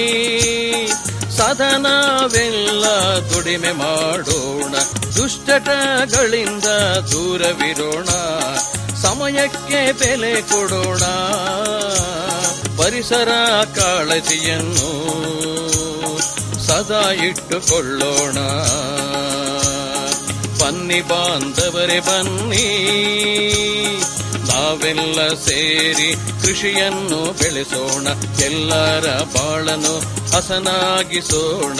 ಸದನವೆಲ್ಲ ದುಡಿಮೆ ಮಾಡೋಣ ದುಷ್ಟಟಗಳಿಂದ ದೂರವಿರೋಣ ಸಮಯಕ್ಕೆ ಬೆಲೆ ಕೊಡೋಣ ಪರಿಸರ ಕಾಳಜಿಯನ್ನು ಸದಾ ಇಟ್ಟುಕೊಳ್ಳೋಣ ಬನ್ನಿ ಬಾಂಧವರೇ ಬನ್ನಿ ನಾವೆಲ್ಲ ಸೇರಿ ಕೃಷಿಯನ್ನು ಬೆಳೆಸೋಣ ಎಲ್ಲರ ಬಾಳನು ಹಸನಾಗಿಸೋಣ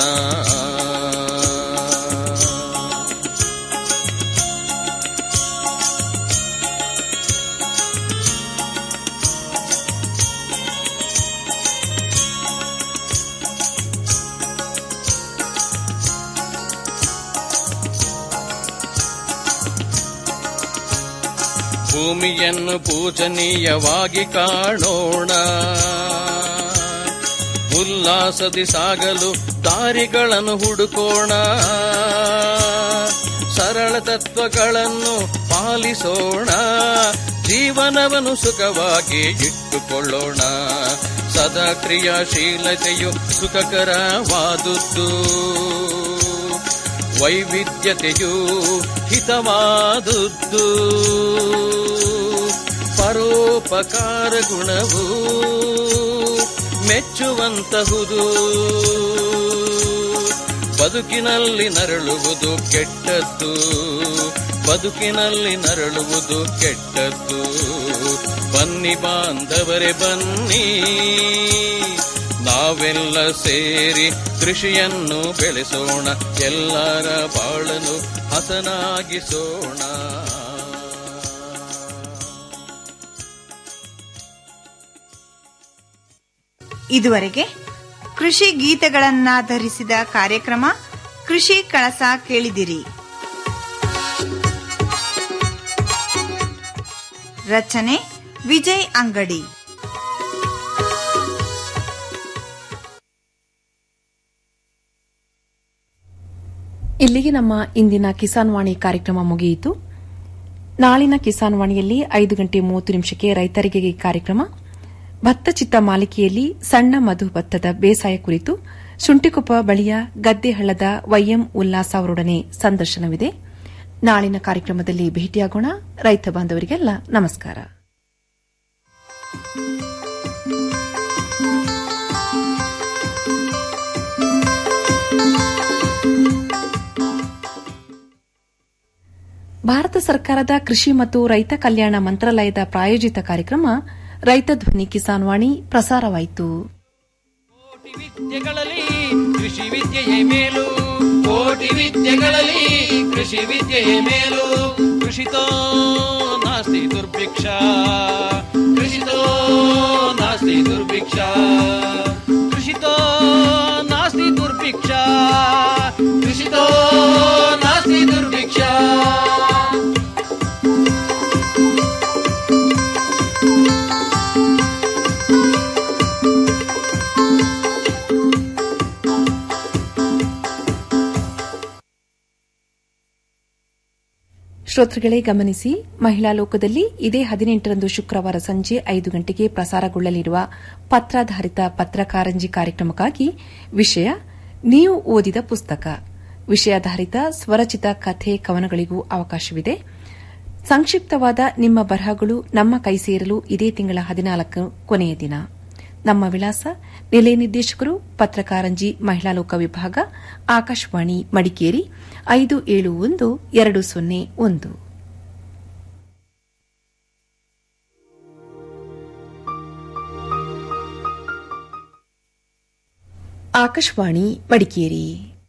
ಭೂಮಿಯನ್ನು ಪೂಜನೀಯವಾಗಿ ಕಾಣೋಣ ಉಲ್ಲಾಸದಿ ಸಾಗಲು ದಾರಿಗಳನ್ನು ಹುಡುಕೋಣ ಸರಳ ತತ್ವಗಳನ್ನು ಪಾಲಿಸೋಣ ಜೀವನವನ್ನು ಸುಖವಾಗಿ ಇಟ್ಟುಕೊಳ್ಳೋಣ ಸದಾ ಕ್ರಿಯಾಶೀಲತೆಯು ಸುಖಕರವಾದುದು ವೈವಿಧ್ಯತೆಯು ಹಿತವಾದುದ್ದು ಪರೋಪಕಾರ ಗುಣವು ಮೆಚ್ಚುವಂತಹುದು ಬದುಕಿನಲ್ಲಿ ನರಳುವುದು ಕೆಟ್ಟದ್ದು ಬದುಕಿನಲ್ಲಿ ನರಳುವುದು ಕೆಟ್ಟದ್ದು ಬನ್ನಿ ಬಾಂಧವರೇ ಬನ್ನಿ ನಾವೆಲ್ಲ ಸೇರಿ ಕೃಷಿಯನ್ನು ಬೆಳೆಸೋಣ ಎಲ್ಲರ ಬಾಳನು ಹಸನಾಗಿಸೋಣ ಇದುವರೆಗೆ ಕೃಷಿ ಗೀತೆಗಳನ್ನಾಧರಿಸಿದ ಕಾರ್ಯಕ್ರಮ ಕೃಷಿ ಕಳಸ ಕೇಳಿದಿರಿ ರಚನೆ ವಿಜಯ್ ಅಂಗಡಿ ಇಲ್ಲಿಗೆ ನಮ್ಮ ಇಂದಿನ ಕಿಸಾನ್ ವಾಣಿ ಕಾರ್ಯಕ್ರಮ ಮುಗಿಯಿತು ನಾಳಿನ ಕಿಸಾನ್ ವಾಣಿಯಲ್ಲಿ ಐದು ಗಂಟೆ ಮೂವತ್ತು ನಿಮಿಷಕ್ಕೆ ರೈತರಿಗೆ ಕಾರ್ಯಕ್ರಮ ಭತ್ತ ಚಿತ್ತ ಮಾಲಿಕೆಯಲ್ಲಿ ಸಣ್ಣ ಮಧು ಭತ್ತದ ಬೇಸಾಯ ಕುರಿತು ಶುಂಠಿಕೊಪ್ಪ ಬಳಿಯ ಗದ್ದೆಹಳ್ಳದ ವೈಎಂ ಉಲ್ಲಾಸ್ ಅವರೊಡನೆ ಸಂದರ್ಶನವಿದೆ ನಾಳಿನ ಕಾರ್ಯಕ್ರಮದಲ್ಲಿ ಭೇಟಿಯಾಗೋಣ ರೈತ ಬಾಂಧವರಿಗೆಲ್ಲ ನಮಸ್ಕಾರ ಭಾರತ ಸರ್ಕಾರದ ಕೃಷಿ ಮತ್ತು ರೈತ ಕಲ್ಯಾಣ ಮಂತ್ರಾಲಯದ ಪ್ರಾಯೋಜಿತ ಕಾರ್ಯಕ್ರಮ ರೈತ ಧ್ವನಿ ಕಿಸಾನ್ ವಾಣಿ ಪ್ರಸಾರವಾಯಿತು ಕೋಟಿ ವಿದ್ಯೆಗಳಲ್ಲಿ ಕೃಷಿ ವಿದ್ಯೆಯೇ ಮೇಲು ಕೋಟಿ ವಿದ್ಯೆಗಳಲ್ಲಿ ಕೃಷಿ ವಿದ್ಯೆಯೇ ಮೇಲು ಕೃಷಿತೋ ನಾಸ್ತಿ ದುರ್ಭಿಕ್ಷ ಕೃಷಿತೋ ನಾಸ್ತಿ ದುರ್ಭಿಕ್ಷ ಕೃಷಿತೋ ನಾಸ್ತಿ ದುರ್ಭಿಕ್ಷ ಕೃಷಿತೋ ನಾಸ್ತಿ ದುರ್ಭಿಕ್ಷ ಶ್ರೋತೃಗಳೇ ಗಮನಿಸಿ ಮಹಿಳಾ ಲೋಕದಲ್ಲಿ ಇದೇ ಹದಿನೆಂಟರಂದು ಶುಕ್ರವಾರ ಸಂಜೆ ಐದು ಗಂಟೆಗೆ ಪ್ರಸಾರಗೊಳ್ಳಲಿರುವ ಪತ್ರಾಧಾರಿತ ಪತ್ರಕಾರಂಜಿ ಕಾರ್ಯಕ್ರಮಕ್ಕಾಗಿ ವಿಷಯ ನೀವು ಓದಿದ ಪುಸ್ತಕ ವಿಷಯಾಧಾರಿತ ಸ್ವರಚಿತ ಕಥೆ ಕವನಗಳಿಗೂ ಅವಕಾಶವಿದೆ ಸಂಕ್ಷಿಪ್ತವಾದ ನಿಮ್ಮ ಬರಹಗಳು ನಮ್ಮ ಕೈ ಸೇರಲು ಇದೇ ತಿಂಗಳ ಹದಿನಾಲ್ಕು ಕೊನೆಯ ದಿನ ನಮ್ಮ ವಿಳಾಸ ನಿಲಯ ನಿರ್ದೇಶಕರು ಪತ್ರಕಾರಂಜಿ ಮಹಿಳಾ ಲೋಕ ವಿಭಾಗ ಆಕಾಶವಾಣಿ ಮಡಿಕೇರಿ ಐದು ಏಳು ಒಂದು ಎರಡು ಸೊನ್ನೆ ಒಂದು ಆಕಾಶವಾಣಿ ಮಡಿಕೇರಿ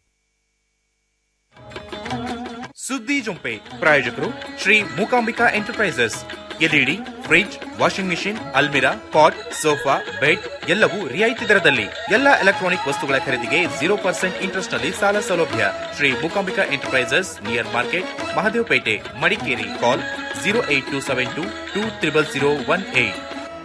ಸುದ್ದಿ ಜೊಂಪೆ ಪ್ರಾಯೋಜಕರು Shri Mookambika enterprises LED fridge washing machine ಅಲ್ಮಿರಾ ಪಾಟ್ ಸೋಫಾ ಬೆಡ್ ಎಲ್ಲವೂ ರಿಯಾಯಿತಿ ದರದಲ್ಲಿ ಎಲ್ಲ ಎಲೆಕ್ಟ್ರಾನಿಕ್ ವಸ್ತುಗಳ ಖರೀದಿಗೆ ಜೀರೋ ಪರ್ಸೆಂಟ್ ಇಂಟ್ರೆಸ್ಟ್ ನಲ್ಲಿ ಸಾಲ ಸೌಲಭ್ಯ Shri Mookambika enterprises near market Mahadevapete Madikeri call zero eight two seven two two triple zero one eight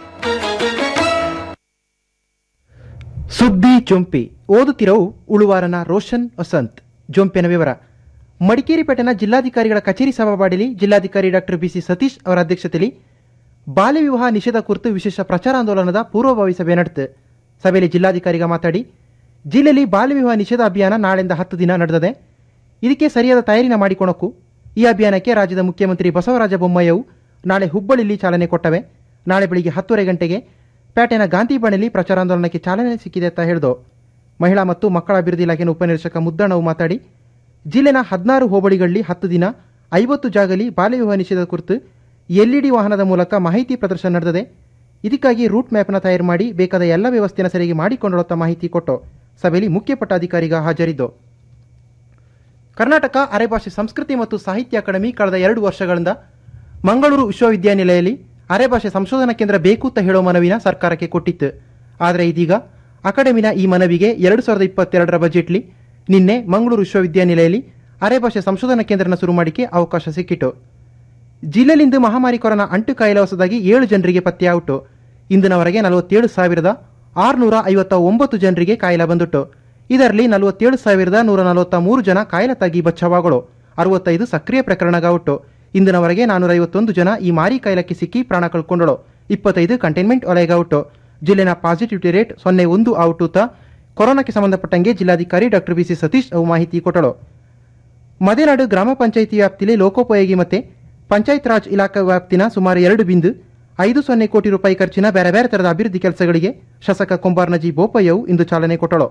ಸುದ್ದಿ ಜೊಂಪಿ ಓದುತ್ತಿರವು ಉಳುವಾರನ ರೋಷನ್ ವಸಂತ್ ಜೊಂಪಿನ ವಿವರ ಮಡಿಕೇರಿ ಪಟ್ಟಣ ಜಿಲ್ಲಾಧಿಕಾರಿಗಳ ಕಚೇರಿ ಸಭಾವಾಡಿಲಿ ಜಿಲ್ಲಾಧಿಕಾರಿ ಡಾಕ್ಟರ್ ಬಿಸಿ ಸತೀಶ್ ಅವರ ಅಧ್ಯಕ್ಷತೆಯಲ್ಲಿ ಬಾಲ್ಯ ವಿವಾಹ ನಿಷೇಧ ಕುರಿತು ವಿಶೇಷ ಪ್ರಚಾರಾಂದೋಲನದ ಪೂರ್ವಭಾವಿ ಸಭೆ ನಡೆತು ಸಭೆಯಲ್ಲಿ ಜಿಲ್ಲಾಧಿಕಾರಿಗ ಮಾತಾಡಿ ಜಿಲ್ಲೆಯಲ್ಲಿ ಬಾಲ್ಯ ವಿವಾಹ ನಿಷೇಧ ಅಭಿಯಾನ ನಾಳೆಯಿಂದ ಹತ್ತು ದಿನ ನಡೆದಿದೆ ಇದಕ್ಕೆ ಸರಿಯಾದ ತಯಾರಿನ ಮಾಡಿಕೊಳಕ್ಕೂ ಈ ಅಭಿಯಾನಕ್ಕೆ ರಾಜ್ಯದ ಮುಖ್ಯಮಂತ್ರಿ ಬಸವರಾಜ ಬೊಮ್ಮಾಯಿಯವು ನಾಳೆ ಹುಬ್ಬಳ್ಳಿಯಲ್ಲಿ ಚಾಲನೆ ಕೊಟ್ಟವೆ ನಾಳೆ ಬೆಳಿಗ್ಗೆ ಹತ್ತುವರೆ ಗಂಟೆಗೆ ಪೇಟೆನ ಗಾಂಧಿ ಬಣಿಲಿ ಪ್ರಚಾರಾಂದೋಲನಕ್ಕೆ ಚಾಲನೆ ಸಿಕ್ಕಿದೆ ಅಂತ ಹೇಳಿದು ಮಹಿಳಾ ಮತ್ತು ಮಕ್ಕಳ ಅಭಿವೃದ್ಧಿ ಇಲಾಖೆಯ ಉಪನಿರೀಕ್ಷಕ ಮುದ್ದಣ್ಣವು ಮಾತಾಡಿ ಜಿಲ್ಲೆನ ಹದಿನಾರು ಹೋಬಳಿಗಳಲ್ಲಿ ಹತ್ತು ದಿನ ಐವತ್ತು ಜಾಗಲಿ ಬಾಲ್ಯ ವಿವಾಹ ನಿಷೇಧ ಕುರಿತು ಎಲ್ಇಡಿ ವಾಹನದ ಮೂಲಕ ಮಾಹಿತಿ ಪ್ರದರ್ಶನ ನಡೆದಿದೆ ಇದಕ್ಕಾಗಿ ರೂಟ್ ಮ್ಯಾಪ್ನ ತಯಾರು ಮಾಡಿ ಬೇಕಾದ ಎಲ್ಲ ವ್ಯವಸ್ಥೆನ ಸರಿಯಾಗಿ ಮಾಡಿಕೊಂಡೊಳ್ಳುತ್ತಾ ಮಾಹಿತಿ ಕೊಟ್ಟು ಸಭೆಯಲ್ಲಿ ಮುಖ್ಯ ಪಟ್ಟಾಧಿಕಾರಿಗ ಹಾಜರಿದ್ದು ಕರ್ನಾಟಕ ಅರೆಭಾಷೆ ಸಂಸ್ಕೃತಿ ಮತ್ತು ಸಾಹಿತ್ಯ ಅಕಾಡೆಮಿ ಕಳೆದ ಎರಡು ವರ್ಷಗಳಿಂದ ಮಂಗಳೂರು ವಿಶ್ವವಿದ್ಯಾನಿಲಯದಲ್ಲಿ ಅರೆಭಾಷೆ ಸಂಶೋಧನಾ ಕೇಂದ್ರ ಬೇಕು ಅಂತ ಹೇಳೋ ಮನವಿನ ಸರ್ಕಾರಕ್ಕೆ ಕೊಟ್ಟಿತ್ತು ಆದರೆ ಇದೀಗ ಅಕಾಡೆಮಿನ ಈ ಮನವಿಗೆ ಎರಡು ಸಾವಿರದ ಇಪ್ಪತ್ತೆರಡರ ಬಜೆಟ್ಲಿ ನಿನ್ನೆ ಮಂಗಳೂರು ವಿಶ್ವವಿದ್ಯಾನಿಲಯದಲ್ಲಿ ಅರೆಭಾಷೆ ಸಂಶೋಧನಾ ಕೇಂದ್ರನ ಶುರು ಮಾಡಿಕೆ ಅವಕಾಶ ಸಿಕ್ಕಿತು ಜಿಲ್ಲೆಲಿಂದು ಮಹಾಮಾರಿ ಕೊರೋನಾ ಅಂಟು ಕಾಯಿಲೆ ಹೊಸದಾಗಿ ಏಳು ಜನರಿಗೆ ಪತ್ತೆಯಾಯಿತು ಇಂದಿನವರೆಗೆ ನಲವತ್ತೇಳು ಸಾವಿರದ ಆರುನೂರ ಐವತ್ತ ಒಂಬತ್ತು ಜನರಿಗೆ ಕಾಯಿಲೆ ಬಂದುಟ್ಟು ಇದರಲ್ಲಿ ನಲವತ್ತೇಳು ಸಾವಿರದ ನೂರ ನಲವತ್ತ ಮೂರು ಜನ ಕಾಯಿಲೆ ತಗ್ಗಿ ಬಚಾವಗಳು ಅರವತ್ತೈದು ಸಕ್ರಿಯ ಪ್ರಕರಣಗಾವುಟ್ಟು ಇಂದಿನವರೆಗೆ ನಾನೂರ ಐವತ್ತೊಂದು ಜನ ಈ ಮಾರಿ ಕಾಯಿಲೆಗೆ ಸಿಕ್ಕಿ ಪ್ರಾಣ ಕಳ್ಕೊಂಡಳು ಇಪ್ಪತ್ತೈದು ಕಂಟೈನ್ಮೆಂಟ್ ವಲಯಗಾವುಟ್ಟು ಜಿಲ್ಲೆನ ಪಾಸಿಟಿವಿಟಿ ರೇಟ್ ಸೊನ್ನೆ ಒಂದು ಔಟುತ ಕೊರೋನಾಕ್ಕೆ ಸಂಬಂಧಪಟ್ಟಂಗೆ ಜಿಲ್ಲಾಧಿಕಾರಿ ಡಾಕ್ಟರ್ ಬಿಸಿ ಸತೀಶ್ ಅವು ಮಾಹಿತಿ ಕೊಟ್ಟಳು ಮದೆನಾಡು ಗ್ರಾಮ ಪಂಚಾಯಿತಿ ವ್ಯಾಪ್ತಿಯಲ್ಲಿ ಲೋಕೋಪಯೋಗಿ ಮತ್ತೆ ಪಂಚಾಯತ್ ರಾಜ್ ಇಲಾಖೆ ವ್ಯಾಪ್ತಿನ ಸುಮಾರು ಎರಡು ಬಿಂದು ಐದು ಸೊನ್ನೆ ಕೋಟಿ ರೂಪಾಯಿ ಖರ್ಚಿನ ಬೇರೆ ಬೇರೆ ತರದ ಅಭಿವೃದ್ಧಿ ಕೆಲಸಗಳಿಗೆ ಶಾಸಕ ಕುಂಬಾರ್ನಜಿ ಬೋಪಯ್ಯವು ಇಂದು ಚಾಲನೆ ಕೊಟ್ಟಳು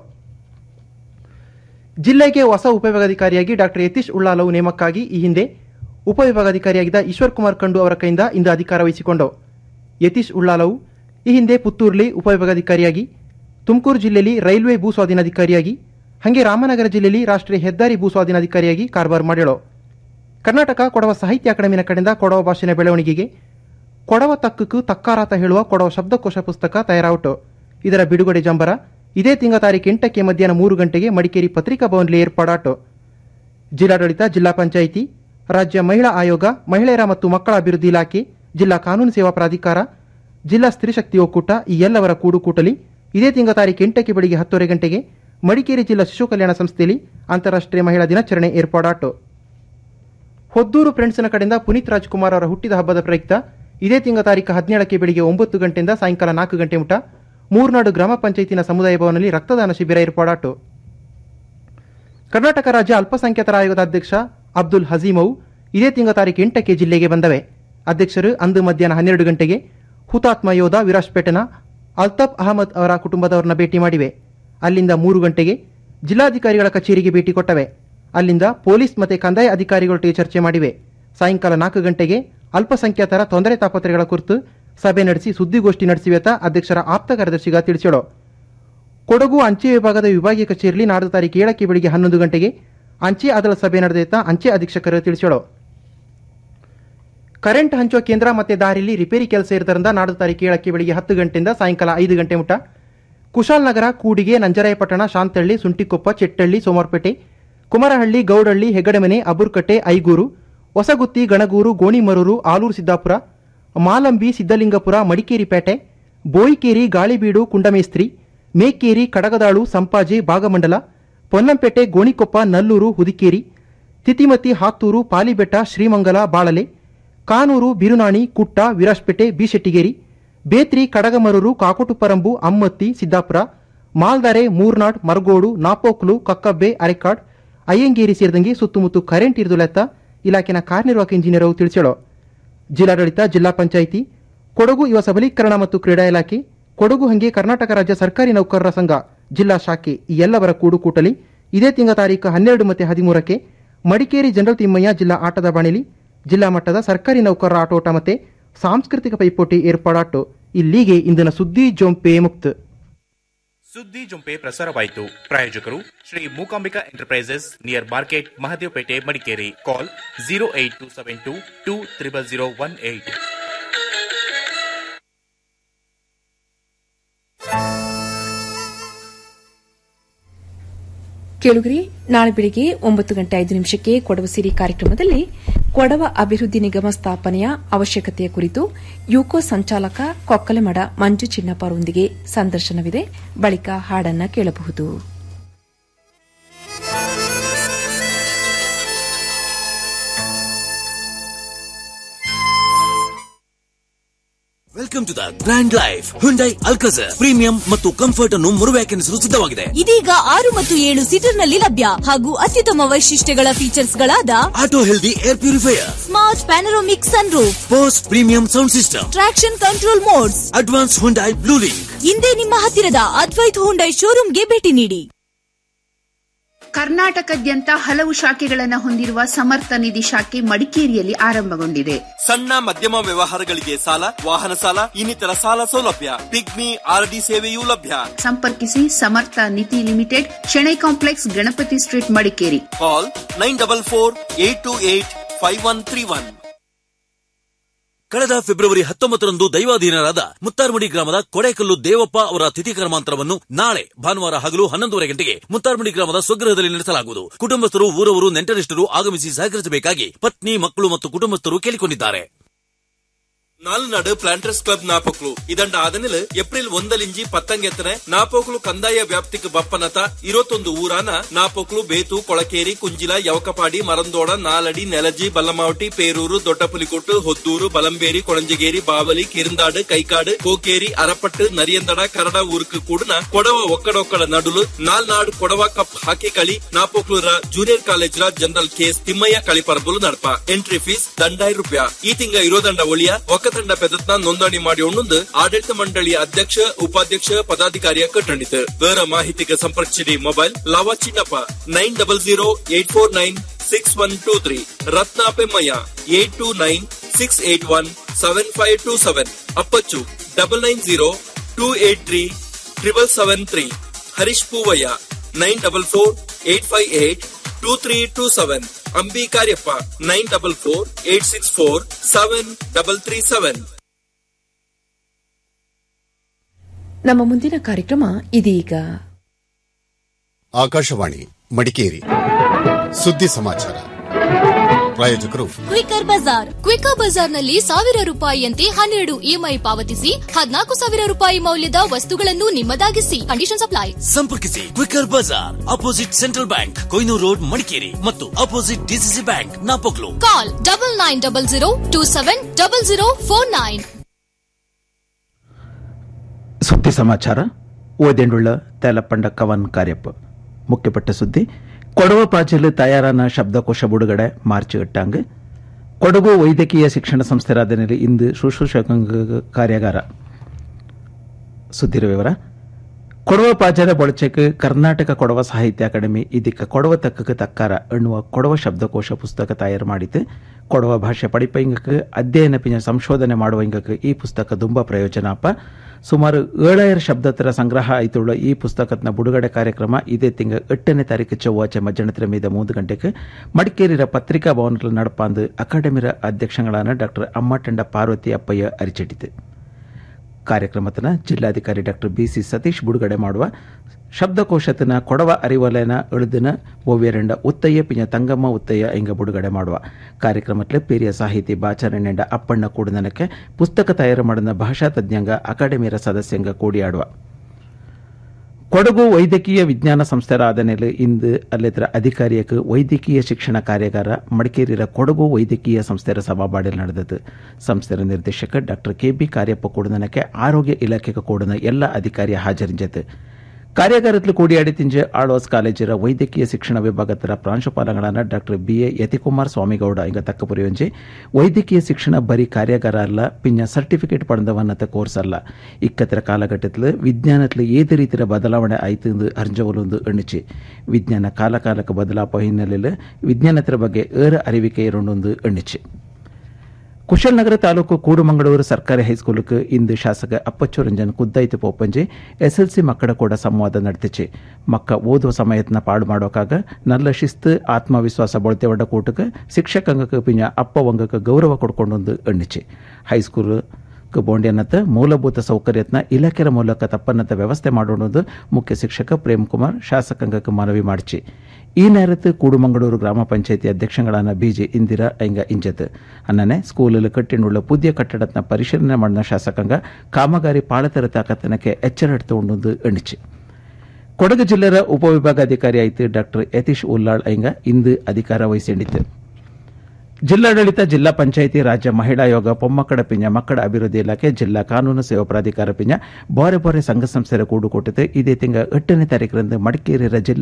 ಜಿಲ್ಲೆಗೆ ಹೊಸ ಉಪವಿಭಾಗಾಧಿಕಾರಿಯಾಗಿ ಡಾಕ್ಟರ್ ಯತೀಶ್ ಉಳ್ಳಾಲವು ನೇಮಕ್ಕಾಗಿ ಈ ಹಿಂದೆ ಉಪವಿಭಾಗಾಧಿಕಾರಿಯಾಗಿದ್ದ ಈಶ್ವರ್ ಕುಮಾರ್ ಕಂಡು ಅವರ ಕೈಯಿಂದ ಇಂದು ಅಧಿಕಾರ ವಹಿಸಿಕೊಂಡು ಯತೀಶ್ ಉಳ್ಳಾಲವು ಈ ಹಿಂದೆ ಪುತ್ತೂರ್ಲಿ ಉಪವಿಭಾಗಾಧಿಕಾರಿಯಾಗಿ ತುಮಕೂರು ಜಿಲ್ಲೆಯಲ್ಲಿ ರೈಲ್ವೆ ಭೂ ಸ್ವಾಧೀನಾಧಿಕಾರಿಯಾಗಿ ಹಾಗೆ ರಾಮನಗರ ಜಿಲ್ಲೆಯಲ್ಲಿ ರಾಷ್ಟ್ರೀಯ ಹೆದ್ದಾರಿ ಭೂ ಸ್ವಾಧೀನಾಧಿಕಾರಿಯಾಗಿ ಕಾರ್ಬಾರ್ ಮಾಡ್ಯಳು ಕರ್ನಾಟಕ ಕೊಡವ ಸಾಹಿತ್ಯ ಅಕಾಡೆಮಿನ ಕಡೆಯಿಂದ ಕೊಡವ ಭಾಷೆನ ಬೆಳವಣಿಗೆಗೆ ಕೊಡವ ತಕ್ಕಕ್ಕೂ ತಕ್ಕಾರಾತ ಹೇಳುವ ಕೊಡವ ಶಬ್ದಕೋಶ ಪುಸ್ತಕ ತಯಾರಾಯಿತು ಇದರ ಬಿಡುಗಡೆ ಜಂಬರ ಇದೇ ತಿಂಗಳ ತಾರೀಕು ಎಂಟಕ್ಕೆ ಮಧ್ಯಾಹ್ನ ಮೂರು ಗಂಟೆಗೆ ಮಡಿಕೇರಿ ಪತ್ರಿಕಾ ಭವನ್ಲಿ ಏರ್ಪಾಡಾಟು ಜಿಲ್ಲಾಡಳಿತ ಜಿಲ್ಲಾ ಪಂಚಾಯಿತಿ ರಾಜ್ಯ ಮಹಿಳಾ ಆಯೋಗ ಮಹಿಳೆಯರ ಮತ್ತು ಮಕ್ಕಳ ಅಭಿವೃದ್ಧಿ ಇಲಾಖೆ ಜಿಲ್ಲಾ ಕಾನೂನು ಸೇವಾ ಪ್ರಾಧಿಕಾರ ಜಿಲ್ಲಾ ಸ್ತ್ರೀಶಕ್ತಿ ಒಕ್ಕೂಟ ಈ ಎಲ್ಲವರ ಕೂಡುಕೂಟಲಿ ಇದೇ ತಿಂಗಳ ತಾರೀಕು ಎಂಟಕ್ಕೆ ಬೆಳಿಗ್ಗೆ ಹತ್ತುವರೆ ಗಂಟೆಗೆ ಮಡಿಕೇರಿ ಜಿಲ್ಲಾ ಶಿಶು ಕಲ್ಯಾಣ ಸಂಸ್ಥೆಯಲ್ಲಿ ಅಂತಾರಾಷ್ಟ್ರೀಯ ಮಹಿಳಾ ದಿನಾಚರಣೆ ಏರ್ಪಾಡಾಟು ಹೊದ್ದೂರು ಫ್ರೆಂಡ್ಸ್ನ ಕಡೆಯಿಂದ ಪುನೀತ್ ರಾಜ್ಕುಮಾರ್ ಅವರ ಹುಟ್ಟಿದ ಹಬ್ಬದ ಪ್ರಯುಕ್ತ ಇದೇ ತಿಂಗಳ ತಾರೀಕು ಹದಿನೇಳಕ್ಕೆ ಬೆಳಿಗ್ಗೆ ಒಂಬತ್ತು ಗಂಟೆಯಿಂದ ಸಾಯಂಕಾಲ ನಾಲ್ಕು ಗಂಟೆ ಮುಟ ಮೂರ್ನಾಡು ಗ್ರಾಮ ಪಂಚಾಯತಿನ ಸಮುದಾಯ ಭವನದಲ್ಲಿ ರಕ್ತದಾನ ಶಿಬಿರ ಏರ್ಪಾಡಾಟು ಕರ್ನಾಟಕ ರಾಜ್ಯ ಅಲ್ಪಸಂಖ್ಯಾತರ ಆಯೋಗದ ಅಧ್ಯಕ್ಷ ಅಬ್ದುಲ್ ಹಜೀಮವು ಇದೇ ತಿಂಗಳ ತಾರೀಕು ಎಂಟಕ್ಕೆ ಜಿಲ್ಲೆಗೆ ಬಂದವೆ ಅಧ್ಯಕ್ಷರು ಅಂದು ಮಧ್ಯಾಹ್ನ ಹನ್ನೆರಡು ಗಂಟೆಗೆ ಹುತಾತ್ಮ ಯೋಧ ವಿರಾಜ್ಪೇಟೆನ ಅಲ್ತಾಫ್ ಅಹಮದ್ ಅವರ ಕುಟುಂಬದವರನ್ನ ಭೇಟಿ ಮಾಡಿವೆ ಅಲ್ಲಿಂದ ಮೂರು ಗಂಟೆಗೆ ಜಿಲ್ಲಾಧಿಕಾರಿಗಳ ಕಚೇರಿಗೆ ಭೇಟಿ ಕೊಟ್ಟವೆ ಅಲ್ಲಿಂದ ಪೊಲೀಸ್ ಮತ್ತು ಕಂದಾಯ ಅಧಿಕಾರಿಗಳೊಟ್ಟಿಗೆ ಚರ್ಚೆ ಮಾಡಿವೆ ಸಾಯಂಕಾಲ ನಾಲ್ಕು ಗಂಟೆಗೆ ಅಲ್ಪಸಂಖ್ಯಾತರ ತೊಂದರೆ ತಾಪತ್ರೆಗಳ ಕುರಿತು ಸಭೆ ನಡೆಸಿ ಸುದ್ದಿಗೋಷ್ಠಿ ನಡೆಸಿವೆತ ಅಧ್ಯಕ್ಷರ ಆಪ್ತ ಕಾರ್ಯದರ್ಶಿಗ ತಿಳಿಸಿಳು ಕೊಡಗು ಅಂಚೆ ವಿಭಾಗದ ವಿಭಾಗೀಯ ಕಚೇರಿಯಲ್ಲಿ ನಾಡ್ದು ತಾರೀಕು ಏಳಕ್ಕೆ ಬೆಳಿಗ್ಗೆ ಹನ್ನೊಂದು ಗಂಟೆಗೆ ಅಂಚೆ ಅದಾಲತ್ ಸಭೆ ನಡೆದಿತ್ತ ಅಂಚೆ ಅಧೀಕ್ಷಕರು ತಿಳಿಸಿಳು ಕರೆಂಟ್ ಹಂಚುವ ಕೇಂದ್ರ ಮತ್ತೆ ದಾರಿಯಲ್ಲಿ ರಿಪೇರಿ ಕೆಲಸ ಇರೋದ್ರಿಂದ ನಾಡ್ದು ತಾರೀಕು ಏಳಕ್ಕೆ ಬೆಳಿಗ್ಗೆ ಹತ್ತು ಗಂಟೆಯಿಂದ ಸಾಯಂಕಾಲ ಐದು ಗಂಟೆ ಮುಟ ಕುಶಾಲನಗರ ಕೂಡಿಗೆ ನಂಜರಾಯಪಟ್ಟಣ ಶಾಂತಹಳ್ಳಿ ಸುಂಟಿಕೊಪ್ಪ ಚೆಟ್ಟಳ್ಳಿ ಸೋಮವಾರಪೇಟೆ ಕುಮಾರಹಳ್ಳಿ ಗೌಡಹಳ್ಳಿ ಹೆಗಡೆಮನೆ ಅಬುರ್ಕಟ್ಟೆ ಐಗೂರು ಹೊಸಗುತ್ತಿ ಗಣಗೂರು ಗೋಣಿಮರೂರು ಆಲೂರು ಸಿದ್ದಾಪುರ ಮಾಲಂಬಿ ಸಿದ್ದಲಿಂಗಪುರ ಮಡಿಕೇರಿಪೇಟೆ ಬೋಯಿಕೇರಿ ಗಾಳಿಬೀಡು ಕುಂಡಮೇಸ್ತ್ರಿ ಮೇಕೇರಿ ಕಡಗದಾಳು ಸಂಪಾಜೆ ಭಾಗಮಂಡಲ ಪೊನ್ನಂಪೇಟೆ ಗೋಣಿಕೊಪ್ಪ ನಲ್ಲೂರು ಹುದಿಕೇರಿ ತಿತಿಮತಿ ಹಾತ್ತೂರು ಪಾಲಿಬೆಟ್ಟ ಶ್ರೀಮಂಗಲ ಬಾಳಲೆ ಕಾನೂರು ಬಿರುನಾಣಿ ಕುಟ್ಟ ವಿರಾಜ್ಪೇಟೆ ಬಿಶೆಟ್ಟಿಗೇರಿ ಬೇತ್ರಿ ಕಡಗಮರೂರು ಕಾಕೋಟುಪರಂಬು ಅಮ್ಮತ್ತಿ ಸಿದ್ದಾಪುರ ಮಾಲ್ದಾರೆ ಮೂರ್ನಾಡ್ ಮರಗೋಡು ನಾಪೋಕ್ಲು ಕಕ್ಕಬ್ಬೆ ಅರೆಕಾಡ್ ಅಯ್ಯಂಗೇರಿ ಸೇರಿದಂಗೆ ಸುತ್ತಮುತ್ತ ಕರೆಂಟ್ ಇರಿದುಲೆತ್ತ ಇಲಾಖೆನ ಕಾರ್ಯನಿರ್ವಾಹಕ ಇಂಜಿನಿಯರ್ ಅವರು ತಿಳಿಸಳು ಜಿಲ್ಲಾಡಳಿತ ಜಿಲ್ಲಾ ಪಂಚಾಯಿತಿ ಕೊಡಗು ಯುವ ಸಬಲೀಕರಣ ಮತ್ತು ಕ್ರೀಡಾ ಇಲಾಖೆ ಕೊಡಗು ಹಂಗೆ ಕರ್ನಾಟಕ ರಾಜ್ಯ ಸರ್ಕಾರಿ ನೌಕರರ ಸಂಘ ಜಿಲ್ಲಾ ಶಾಖೆ ಈ ಎಲ್ಲವರ ಕೂಡುಕೂಟಲಿ ಇದೇ ತಿಂಗಳ ತಾರೀಕು ಹನ್ನೆರಡು ಮತ್ತು ಹದಿಮೂರಕ್ಕೆ ಮಡಿಕೇರಿ ಜನರಲ್ ತಿಮ್ಮಯ್ಯ ಜಿಲ್ಲಾ ಆಟದ ಬಾಣಿಲಿ ಜಿಲ್ಲಾ ಮಟ್ಟದ ಸರ್ಕಾರಿ ನೌಕರರ ಆಟೋಟ ಮತ್ತೆ ಸಾಂಸ್ಕೃತಿಕ ಪೈಪೋಟಿ ಏರ್ಪಾಡಾಟು ಇಲ್ಲಿಗೆ ಇಂದಿನ ಸುದ್ದಿ ಜೊಂಪೆ ಮುಕ್ತ ಸುದ್ದಿ ಜೊಂಪೆ ಪ್ರಸಾರವಾಯಿತು ಪ್ರಾಯೋಜಕರು Shri Mookambika enterprises near market Mahadevapete Madikeri call zero eight two seven two two triple zero one eight ಕೇಳುಗರಿ ನಾಳೆ ಬೆಳಿಗ್ಗೆ ಒಂಬತ್ತು ಗಂಟೆ ಐದು ನಿಮಿಷಕ್ಕೆ ಕೊಡವ ಸಿರಿ ಕಾರ್ಯಕ್ರಮದಲ್ಲಿ ಕೊಡವ ಅಭಿವೃದ್ಧಿ ನಿಗಮ ಸ್ಥಾಪನೆಯ ಅವಶ್ಯಕತೆಯ ಕುರಿತು ಯುಕೋ ಸಂಚಾಲಕ ಕೊಕ್ಕಲಮಡ ಮಂಜು ಚಿನ್ನಪ್ಪರೊಂದಿಗೆ ಸಂದರ್ಶನವಿದೆ ಬಳಿಕ ಹಾಡನ್ನ ಕೇಳಬಹುದು welcome to the grand life Hyundai Alcazar premium ಮತ್ತು ಕಂಫರ್ಟ್ ಅನ್ನು ಮರು ವ್ಯಾಖ್ಯಾನಿಸಲು ಸಿದ್ಧವಾಗಿದೆ ಇದೀಗ ಆರು ಮತ್ತು ಏಳು ಸೀಟರ್ ನಲ್ಲಿ ಲಭ್ಯ ಹಾಗೂ ಅತ್ಯುತ್ತಮ ವೈಶಿಷ್ಟ್ಯಗಳ ಫೀಚರ್ಸ್ ಗಳಾದ auto healthy air purifier smart panoramic sunroof Bose premium sound system traction control modes advance Hyundai blue link ಇಂದೇ ನಿಮ್ಮ ಹತ್ತಿರದ ಅದ್ವೈತ್ ಹುಂಡೈ ಶೋರೂಮ್ಗೆ ಭೇಟಿ ನೀಡಿ ಕರ್ನಾಟಕದ್ಯಂತ ಹಲವು ಶಾಖೆಗಳನ್ನು ಹೊಂದಿರುವ ಸಮರ್ಥ ನಿಧಿ ಶಾಖೆ ಮಡಿಕೇರಿಯಲ್ಲಿ ಆರಂಭಗೊಂಡಿದೆ ಸಣ್ಣ ಮಧ್ಯಮ ವ್ಯವಹಾರಗಳಿಗೆ ಸಾಲ ವಾಹನ ಸಾಲ ಇನ್ನಿತರ ಸಾಲ ಸೌಲಭ್ಯ ಪಿಗ್ಮಿ ಆರ್ಡಿ ಸೇವೆಯೂ ಲಭ್ಯ ಸಂಪರ್ಕಿಸಿ Samartha Nidhi limited Shenoy complex Ganapati street Madikeri call nine double four eight two eight five one three one ಕಳೆದ ಫೆಬ್ರವರಿ ಹತ್ತೊಂಬತ್ತರಂದು ದೈವಾಧೀನರಾದ ಮುತ್ತಾರ್ಮುಡಿ ಗ್ರಾಮದ ಕೊಡೆಕಲ್ಲು ದೇವಪ್ಪ ಅವರ ತಿಥಿ ಕರ್ಮಾಂತರವನ್ನು ನಾಳೆ ಭಾನುವಾರ ಹಗಲು ಹನ್ನೊಂದೂವರೆ ಗಂಟೆಗೆ ಮುತ್ತಾರ್ಮುಡಿ ಗ್ರಾಮದ ಸ್ವಗೃಹದಲ್ಲಿ ನಡೆಸಲಾಗುವುದು ಕುಟುಂಬಸ್ಥರು ಊರವರು ನೆಂಟರಿಷ್ಟರು ಆಗಮಿಸಿ ಸಹಕರಿಸಬೇಕಾಗಿ ಪತ್ನಿ ಮಕ್ಕಳು ಮತ್ತು ಕುಟುಂಬಸ್ಥರು ಕೇಳಿಕೊಂಡಿದ್ದಾರೆ ನಾಲ್ನಾಡು ಪ್ಲಾಂಟರ್ಸ್ ಕ್ಲಬ್ ನಾಪಕ್ಲು ಇದಂಡ ಆದನಿಲ್ ಏಪ್ರಿಲ್ ಒಂದಲಿಂಜಿ ಪತ್ತಂಗೆತ್ತನೆ ನಾಪೋಕ್ಲು ಕಂದಾಯ ವ್ಯಾಪ್ತಿಗೆ ಬಪ್ಪನತ ಇರೋತ್ತೊಂದು ಊರಾನ ನಾಪೋಕ್ಲು ಬೇತು ಕೊಳಕೇರಿ ಕುಂಜಿಲ ಯವಕಪಾಡಿ ಮರಂದೋಡ ನಾಲಡಿ ನೆಲಜಿ ಬಲ್ಲಮಾವಟಿ ಪೇರೂರು ದೊಡ್ಡಪುಲಿಕೊಟ್ಟು ಹೊದ್ದೂರು ಬಲಂಬೇರಿ ಕೊಳಂಜಗೇರಿ ಬಾವಲಿ ಕಿರಿಂದಾಡು ಕೈಕಾಡು ಕೋಕೇರಿ ಅರಪಟ್ಟು ನರಿಯಂದಡ ಕರಡ ಊருக்கு ಕೂಡನ ಕೊಡವ ಒಕ್ಕಡೊಕ್ಕಡ ನಡುಲು ನಾಲ್ನಾಡು ಕೊಡವ ಕಪ್ ಹಾಕಿ കളി നാപ്പോക്ലൂര ജൂനിയർ ಕಾಲೇಜ್ರ ಜನರಲ್ ಕೇಸ್ ತಿಮ್ಮಯ್ಯ ಕಳಿಪರ್ಬುಲು ನಡಪ ಎಂಟ್ರಿ ಫೀಸ್ ದಂಡಾಯಿ ರೂಪಾಯಿ ಈ ತಿಂಗ ಇರೋದಂಡ ಒಳಿಯ ಒಕ್ಕತಂಡ ಪೆದತ್ನ ನೋಂದಣಿ ಮಾಡಿ ಉಣ್ಣುಂದು ಆಡಳಿತ ಮಂಡಳಿಯ ಅಧ್ಯಕ್ಷ ಉಪಾಧ್ಯಕ್ಷ ಪದಾಧಿಕಾರಿಯ ಕಟ್ಟಣಿತು ಬೇರ ಮಾಹಿತಿಗೆ ಸಂಪರ್ಕಿಸಿರಿ ಮೊಬೈಲ್ ಲಾವಾ Chinnappa nine double zero eight four nine six one two three Ratna Pemmaiah eight two nine six eight one seven five two seven Appachu double nine zero two eight three triple seven three Harish Poovaiah nine double four eight five eight two three two seven Ambi Kariappa nine double four eight six four seven double three seven ನಮ್ಮ ಮುಂದಿನ ಕಾರ್ಯಕ್ರಮ ಇದೀಗ ಆಕಾಶವಾಣಿ ಮಡಿಕೇರಿ ಸುದ್ದಿ ಸಮಾಚಾರ ಪ್ರಾಯೋಜಕರು ಕ್ವಿಕರ್ ಬಜಾರ್ ಕ್ವಿಕರ್ ಬಜಾರ್ನಲ್ಲಿ ಸಾವಿರ ರೂಪಾಯಿಯಂತೆ ಹನ್ನೆರಡು ಇಎಂಐ ಪಾವತಿಸಿ ಹದಿನಾಲ್ಕು ಸಾವಿರ ರೂಪಾಯಿ ಮೌಲ್ಯದ ವಸ್ತುಗಳನ್ನು ನಿಮ್ಮದಾಗಿಸಿ ಕಂಡೀಷನ್ ಅಪ್ಲೈ ಸಂಪರ್ಕಿಸಿ ಕ್ವಿಕರ್ ಬಜಾರ್ opposite central bank Koynur road Madikeri ಮತ್ತು opposite DCC bank Napoklu call double nine double zero two seven double zero four nine ಸುದ್ದಿ ಸಮಾಚಾರ ಓದೆಂಡುಳ್ಳ ತೇಲಪಂಡ ಕವನ್ ಕಾರ್ಯಪ್ಪ ಮುಖ್ಯಪಟ್ಟ ಸುದ್ದಿ ಕೊಡವ ಪಾಜಲ್ ತಯಾರಾನ ಶಬ್ದಕೋಶ ಬಿಡುಗಡೆ ಮಾರ್ಚ್ ಎಟ್ಟಾಂಗ್ ಕೊಡಗು ವೈದ್ಯಕೀಯ ಶಿಕ್ಷಣ ಸಂಸ್ಥೆ ರಾಧನೆಯಲ್ಲಿ ಇಂದು ಶುಶ್ರೂಷಕ ಕಾರ್ಯಾಗಾರ ಸುದ್ದಿರ ವಿವರ ಕೊಡವ ಪಾಜರ ಬೊಳಚೆಕ್ ಕರ್ನಾಟಕ ಕೊಡವ ಸಾಹಿತ್ಯ ಅಕಾಡೆಮಿ ಇದಕ್ಕೆ ಕೊಡವ ತಕ್ಕಕ್ಕೆ ತಕ್ಕಾರ ಎನ್ನುವ ಕೊಡವ ಶಬ್ದಕೋಶ ಪುಸ್ತಕ ತಯಾರು ಮಾಡಿದ್ದು ಕೊಡವ ಭಾಷೆ ಪಡಿಪೈಂಗಕ್ಕೆ ಅಧ್ಯಯನ ಪಿಂಜ ಸಂಶೋಧನೆ ಮಾಡುವಂಗಕ್ಕೆ ಈ ಪುಸ್ತಕ ತುಂಬ ಪ್ರಯೋಜನಪ್ಪ ಸುಮಾರು ಏಳಾಯಿರ ಶಬ್ದತರ ಸಂಗ್ರಹ ಆಯ್ತುಳ್ಳ ಈ ಪುಸ್ತಕದ ಬಿಡುಗಡೆ ಕಾರ್ಯಕ್ರಮ ಇದೇ ತಿಂಗಳ ಎಟ್ಟನೇ ತಾರೀಕು ಚೊವ್ವಾಚೆ ಮಧ್ಯಾಹ್ನದ ಮೀದ ಮೂರು ಗಂಟೆಗೆ ಮಡಿಕೇರಿಯ ಪತ್ರಿಕಾ ಭವನದಲ್ಲಿ ನಡಪಾಂದು ಅಕಾಡೆಮಿರ ಅಧ್ಯಕ್ಷಗಳಾன ಡಾಕ್ಟರ್ ಅಮ್ಮಟಂಡ ಪಾರ್ವತಿ ಅಪ್ಪಯ್ಯ ಅರಿಚಿಟ್ಟಿತು ಕಾರ್ಯಕ್ರಮತನ ಜಿಲ್ಲಾಧಿಕಾರಿ ಡಾಕ್ಟರ್ ಬಿಸಿ ಸತೀಶ್ ಬಿಡುಗಡೆ ಮಾಡುವ ಶಬ್ದಕೋಶತನ ಕೊಡವ ಅರಿವಲೆನ ಎಳುದಿನ ಓವ್ಯರೆಂಡ ಉತ್ತಯ್ಯ ಪಿಂಜ ತಂಗಮ್ಮ ಉತ್ತಯ್ಯ ಎಂಗ ಬಿಡುಗಡೆ ಮಾಡುವ ಕಾರ್ಯಕ್ರಮத்தில் ಪೇರಿಯ ಸಾಹಿತಿ ಬಾಚರಣೆಂಡ ಅಪ್ಪಣ್ಣ ಕೂಡನಕ್ಕೆ ಪುಸ್ತಕ ತಯಾರು ಮಾಡಿದ ಭಾಷಾ ತಜ್ಞಂಗ ಅಕಾಡೆಮಿಯ ಸದಸ್ಯಂಗ ಕೂಡಿಯಾಡುವ ಕೊಡಗು ವೈದ್ಯಕೀಯ ವಿಜ್ಞಾನ ಸಂಸ್ಥೆ ಆದನೆಲೆ ಇಂದು ಅಲ್ಲಿತರ ಅಧಿಕಾರಿಯಕ್ಕೆ ವೈದ್ಯಕೀಯ ಶಿಕ್ಷಣ ಕಾರ್ಯಾಗಾರ ಮಡಿಕೇರಿಯ ಕೊಡಗು ವೈದ್ಯಕೀಯ ಸಂಸ್ಥೆಯ ಸಭಾಬಾಡಿಲ್ ನಡೆದது ಸಂಸ್ಥೆಯ ನಿರ್ದೇಶಕ ಡಾಕ್ಟರ್ ಕೆಬಿ ಕಾರ್ಯಪ್ಪ ಕೂಡನಕ್ಕೆ ಆರೋಗ್ಯ ಇಲಾಖೆಗೆ ಕೂಡನ ಎಲ್ಲ ಅಧಿಕಾರಿಯ ಹಾಜರಿಂಜತು ಕಾರ್ಯಾಗಾರத்தில் கூடியாடி திஞ்சு ஆழ்வாஸ் காலேஜிர ವೈದ್ಯಕೀಯ ಶಿಕ್ಷಣ ವಿಭಾಗದ ಪ್ರಾಂಶುಪಾಲಗಳಾன doctor B A Yathikumar Swamigowda ಇಂಗ ತಕ್ಕ ಪುರಿಯೊಂಜಿ ವೈದ್ಯಕೀಯ ಶಿಕ್ಷಣ ಬರೀ ಕಾರ್ಯಾಗಾರ ಅಲ್ಲ ಪಿಂಜ ಸರ್ಟಿಫಿಕೇಟ್ ಪಡೆದವನ್ನತ ಕೋರ್ಸ್ ಅಲ್ಲ ಇಕ್ಕತ್ತರ ಕಾಲಘಟ್ಟத்தில் ವಿಜ್ಞಾನத்தில் ಏದು ರೀತಿಯ ಬದಲಾವಣೆ ಆಯ್ತು ಎಂದು ಅರ್ಜವಲೊಂದು ಎಣ್ಣಿಚಿ ವಿಜ್ಞಾನ ಕಾಲ ಕಾಲಕ್ಕೆ ಬದಲಾಪ ಹಿನ್ನೆಲೆಯಲ್ಲಿ ವಿಜ್ಞಾನತರ ಬಗ್ಗೆ ಏರ ಅರಿವಿಕೆ ಇರೋಣೊಂದು ಎಣ್ಣಿಚಿ ಕುಶಲ್ನಗರ ತಾಲೂಕು ಕೂಡುಮಂಗಳೂರು ಸರ್ಕಾರಿ ಹೈಸ್ಕೂಲ್ಗೆ ಇಂದು ಶಾಸಕ ಅಪ್ಪಚ್ಚು ರಂಜನ್ ಕುದ್ದಾಯ್ತು ಪೋಪಂಜಿ ಎಸ್ಎಲ್ಸಿ ಮಕ್ಕಳ ಕೂಡ ಸಂವಾದ ನಡೆದಿச்சு ಮಕ್ಕ ಓದುವ ಸಮಯತ್ನ ಪಾಡು ಮಾಡೋಕಾಗ ನಲ್ಲ ಶಿಸ್ತು ಆತ್ಮವಿಶ್ವಾಸ ಬೊಳತೆವಡ್ಡ ಕೂಟಕ್ಕೆ ಶಿಕ್ಷಕಂಗಕ್ಕೆ ಪಿಂಜ ಅಪ್ಪ ವಂಗಕ್ಕೆ ಗೌರವ ಕೊಡ್ಕೊಂಡೊಂದು ಎಣ್ಣಿಚಿ ಹೈಸ್ಕೂಲ್ ಬೋಂಡ್ಯನತ್ತ ಮೂಲಭೂತ ಸೌಕರ್ಯತ್ನ ಇಲಾಖೆಯ ಮೂಲಕ ತಪ್ಪನ್ನತ ವ್ಯವಸ್ಥೆ ಮಾಡೋಣದು ಮುಖ್ಯ ಶಿಕ್ಷಕ ಪ್ರೇಮ್ ಕುಮಾರ್ ಶಾಸಕಾಂಗಕ್ಕೆ ಮನವಿ ಮಾಡಿಚಿ ಈ ನೇರತ್ತು ಕೂಡುಮಂಗಳೂರು ಗ್ರಾಮ ಪಂಚಾಯತಿ ಅಧ್ಯಕ್ಷಗಳಾன ಬಿಜೆ ಇಂದಿರಾ ಐಂಗ ಇಂಜತ್ ಅನ್ನನೆ ಸ್ಕೂಲಲ್ಲಿ ಕಟ್ಟಿನುಳ್ಳ ಪುದಿಯ ಕಟ್ಟಡತ್ನ ಪರಿಶೀಲನೆ ಮಾಡಿದ ಶಾಸಕಾಂಗ ಕಾಮಗಾರಿ ಪಾಳತರ ತಾಕತ್ತನಕ್ಕೆ ಎಚ್ಚರ ಎಡ್ತೊಂಡು ಎಣಿಚಿ ಕೊಡಗು ಜಿಲ್ಲೆಯ ಉಪವಿಭಾಗಾಧಿಕಾರಿ ಆಯ್ತು ಡಾಕ್ಟರ್ ಯತೀಶ್ ಉಲ್ಲಾಳ್ ಐಂಗ ಇಂದು ಅಧಿಕಾರ ವಹಿಸಿಕೊಂಡಿತು ಜಿಲ್ಲಾಡಳಿತ ಜಿಲ್ಲಾ ಪಂಚಾಯಿತಿ ರಾಜ್ಯ ಮಹಿಳಾ ಯೋಗ ಪೊಮ್ಮಕ್ಕಡ ಪಿಂಜ ಮಕ್ಕಳ ಅಭಿವೃದ್ಧಿ ಇಲಾಖೆ ಜಿಲ್ಲಾ ಕಾನೂನು ಸೇವಾ ಪ್ರಾಧಿಕಾರ ಪಿಂಜ ಬಾರೆ ಬಾರೆ ಸಂಘ ಸಂಸ್ಥೆರ ಕೂಡುಕೊಟ್ಟಿತು ಇದೇ ತಿಂಗಳ ಎಟ್ಟನೇ ತಾರೀಕರಂದು ಮಡಿಕೇರಿಯ ಜಿಲ್ಲಾ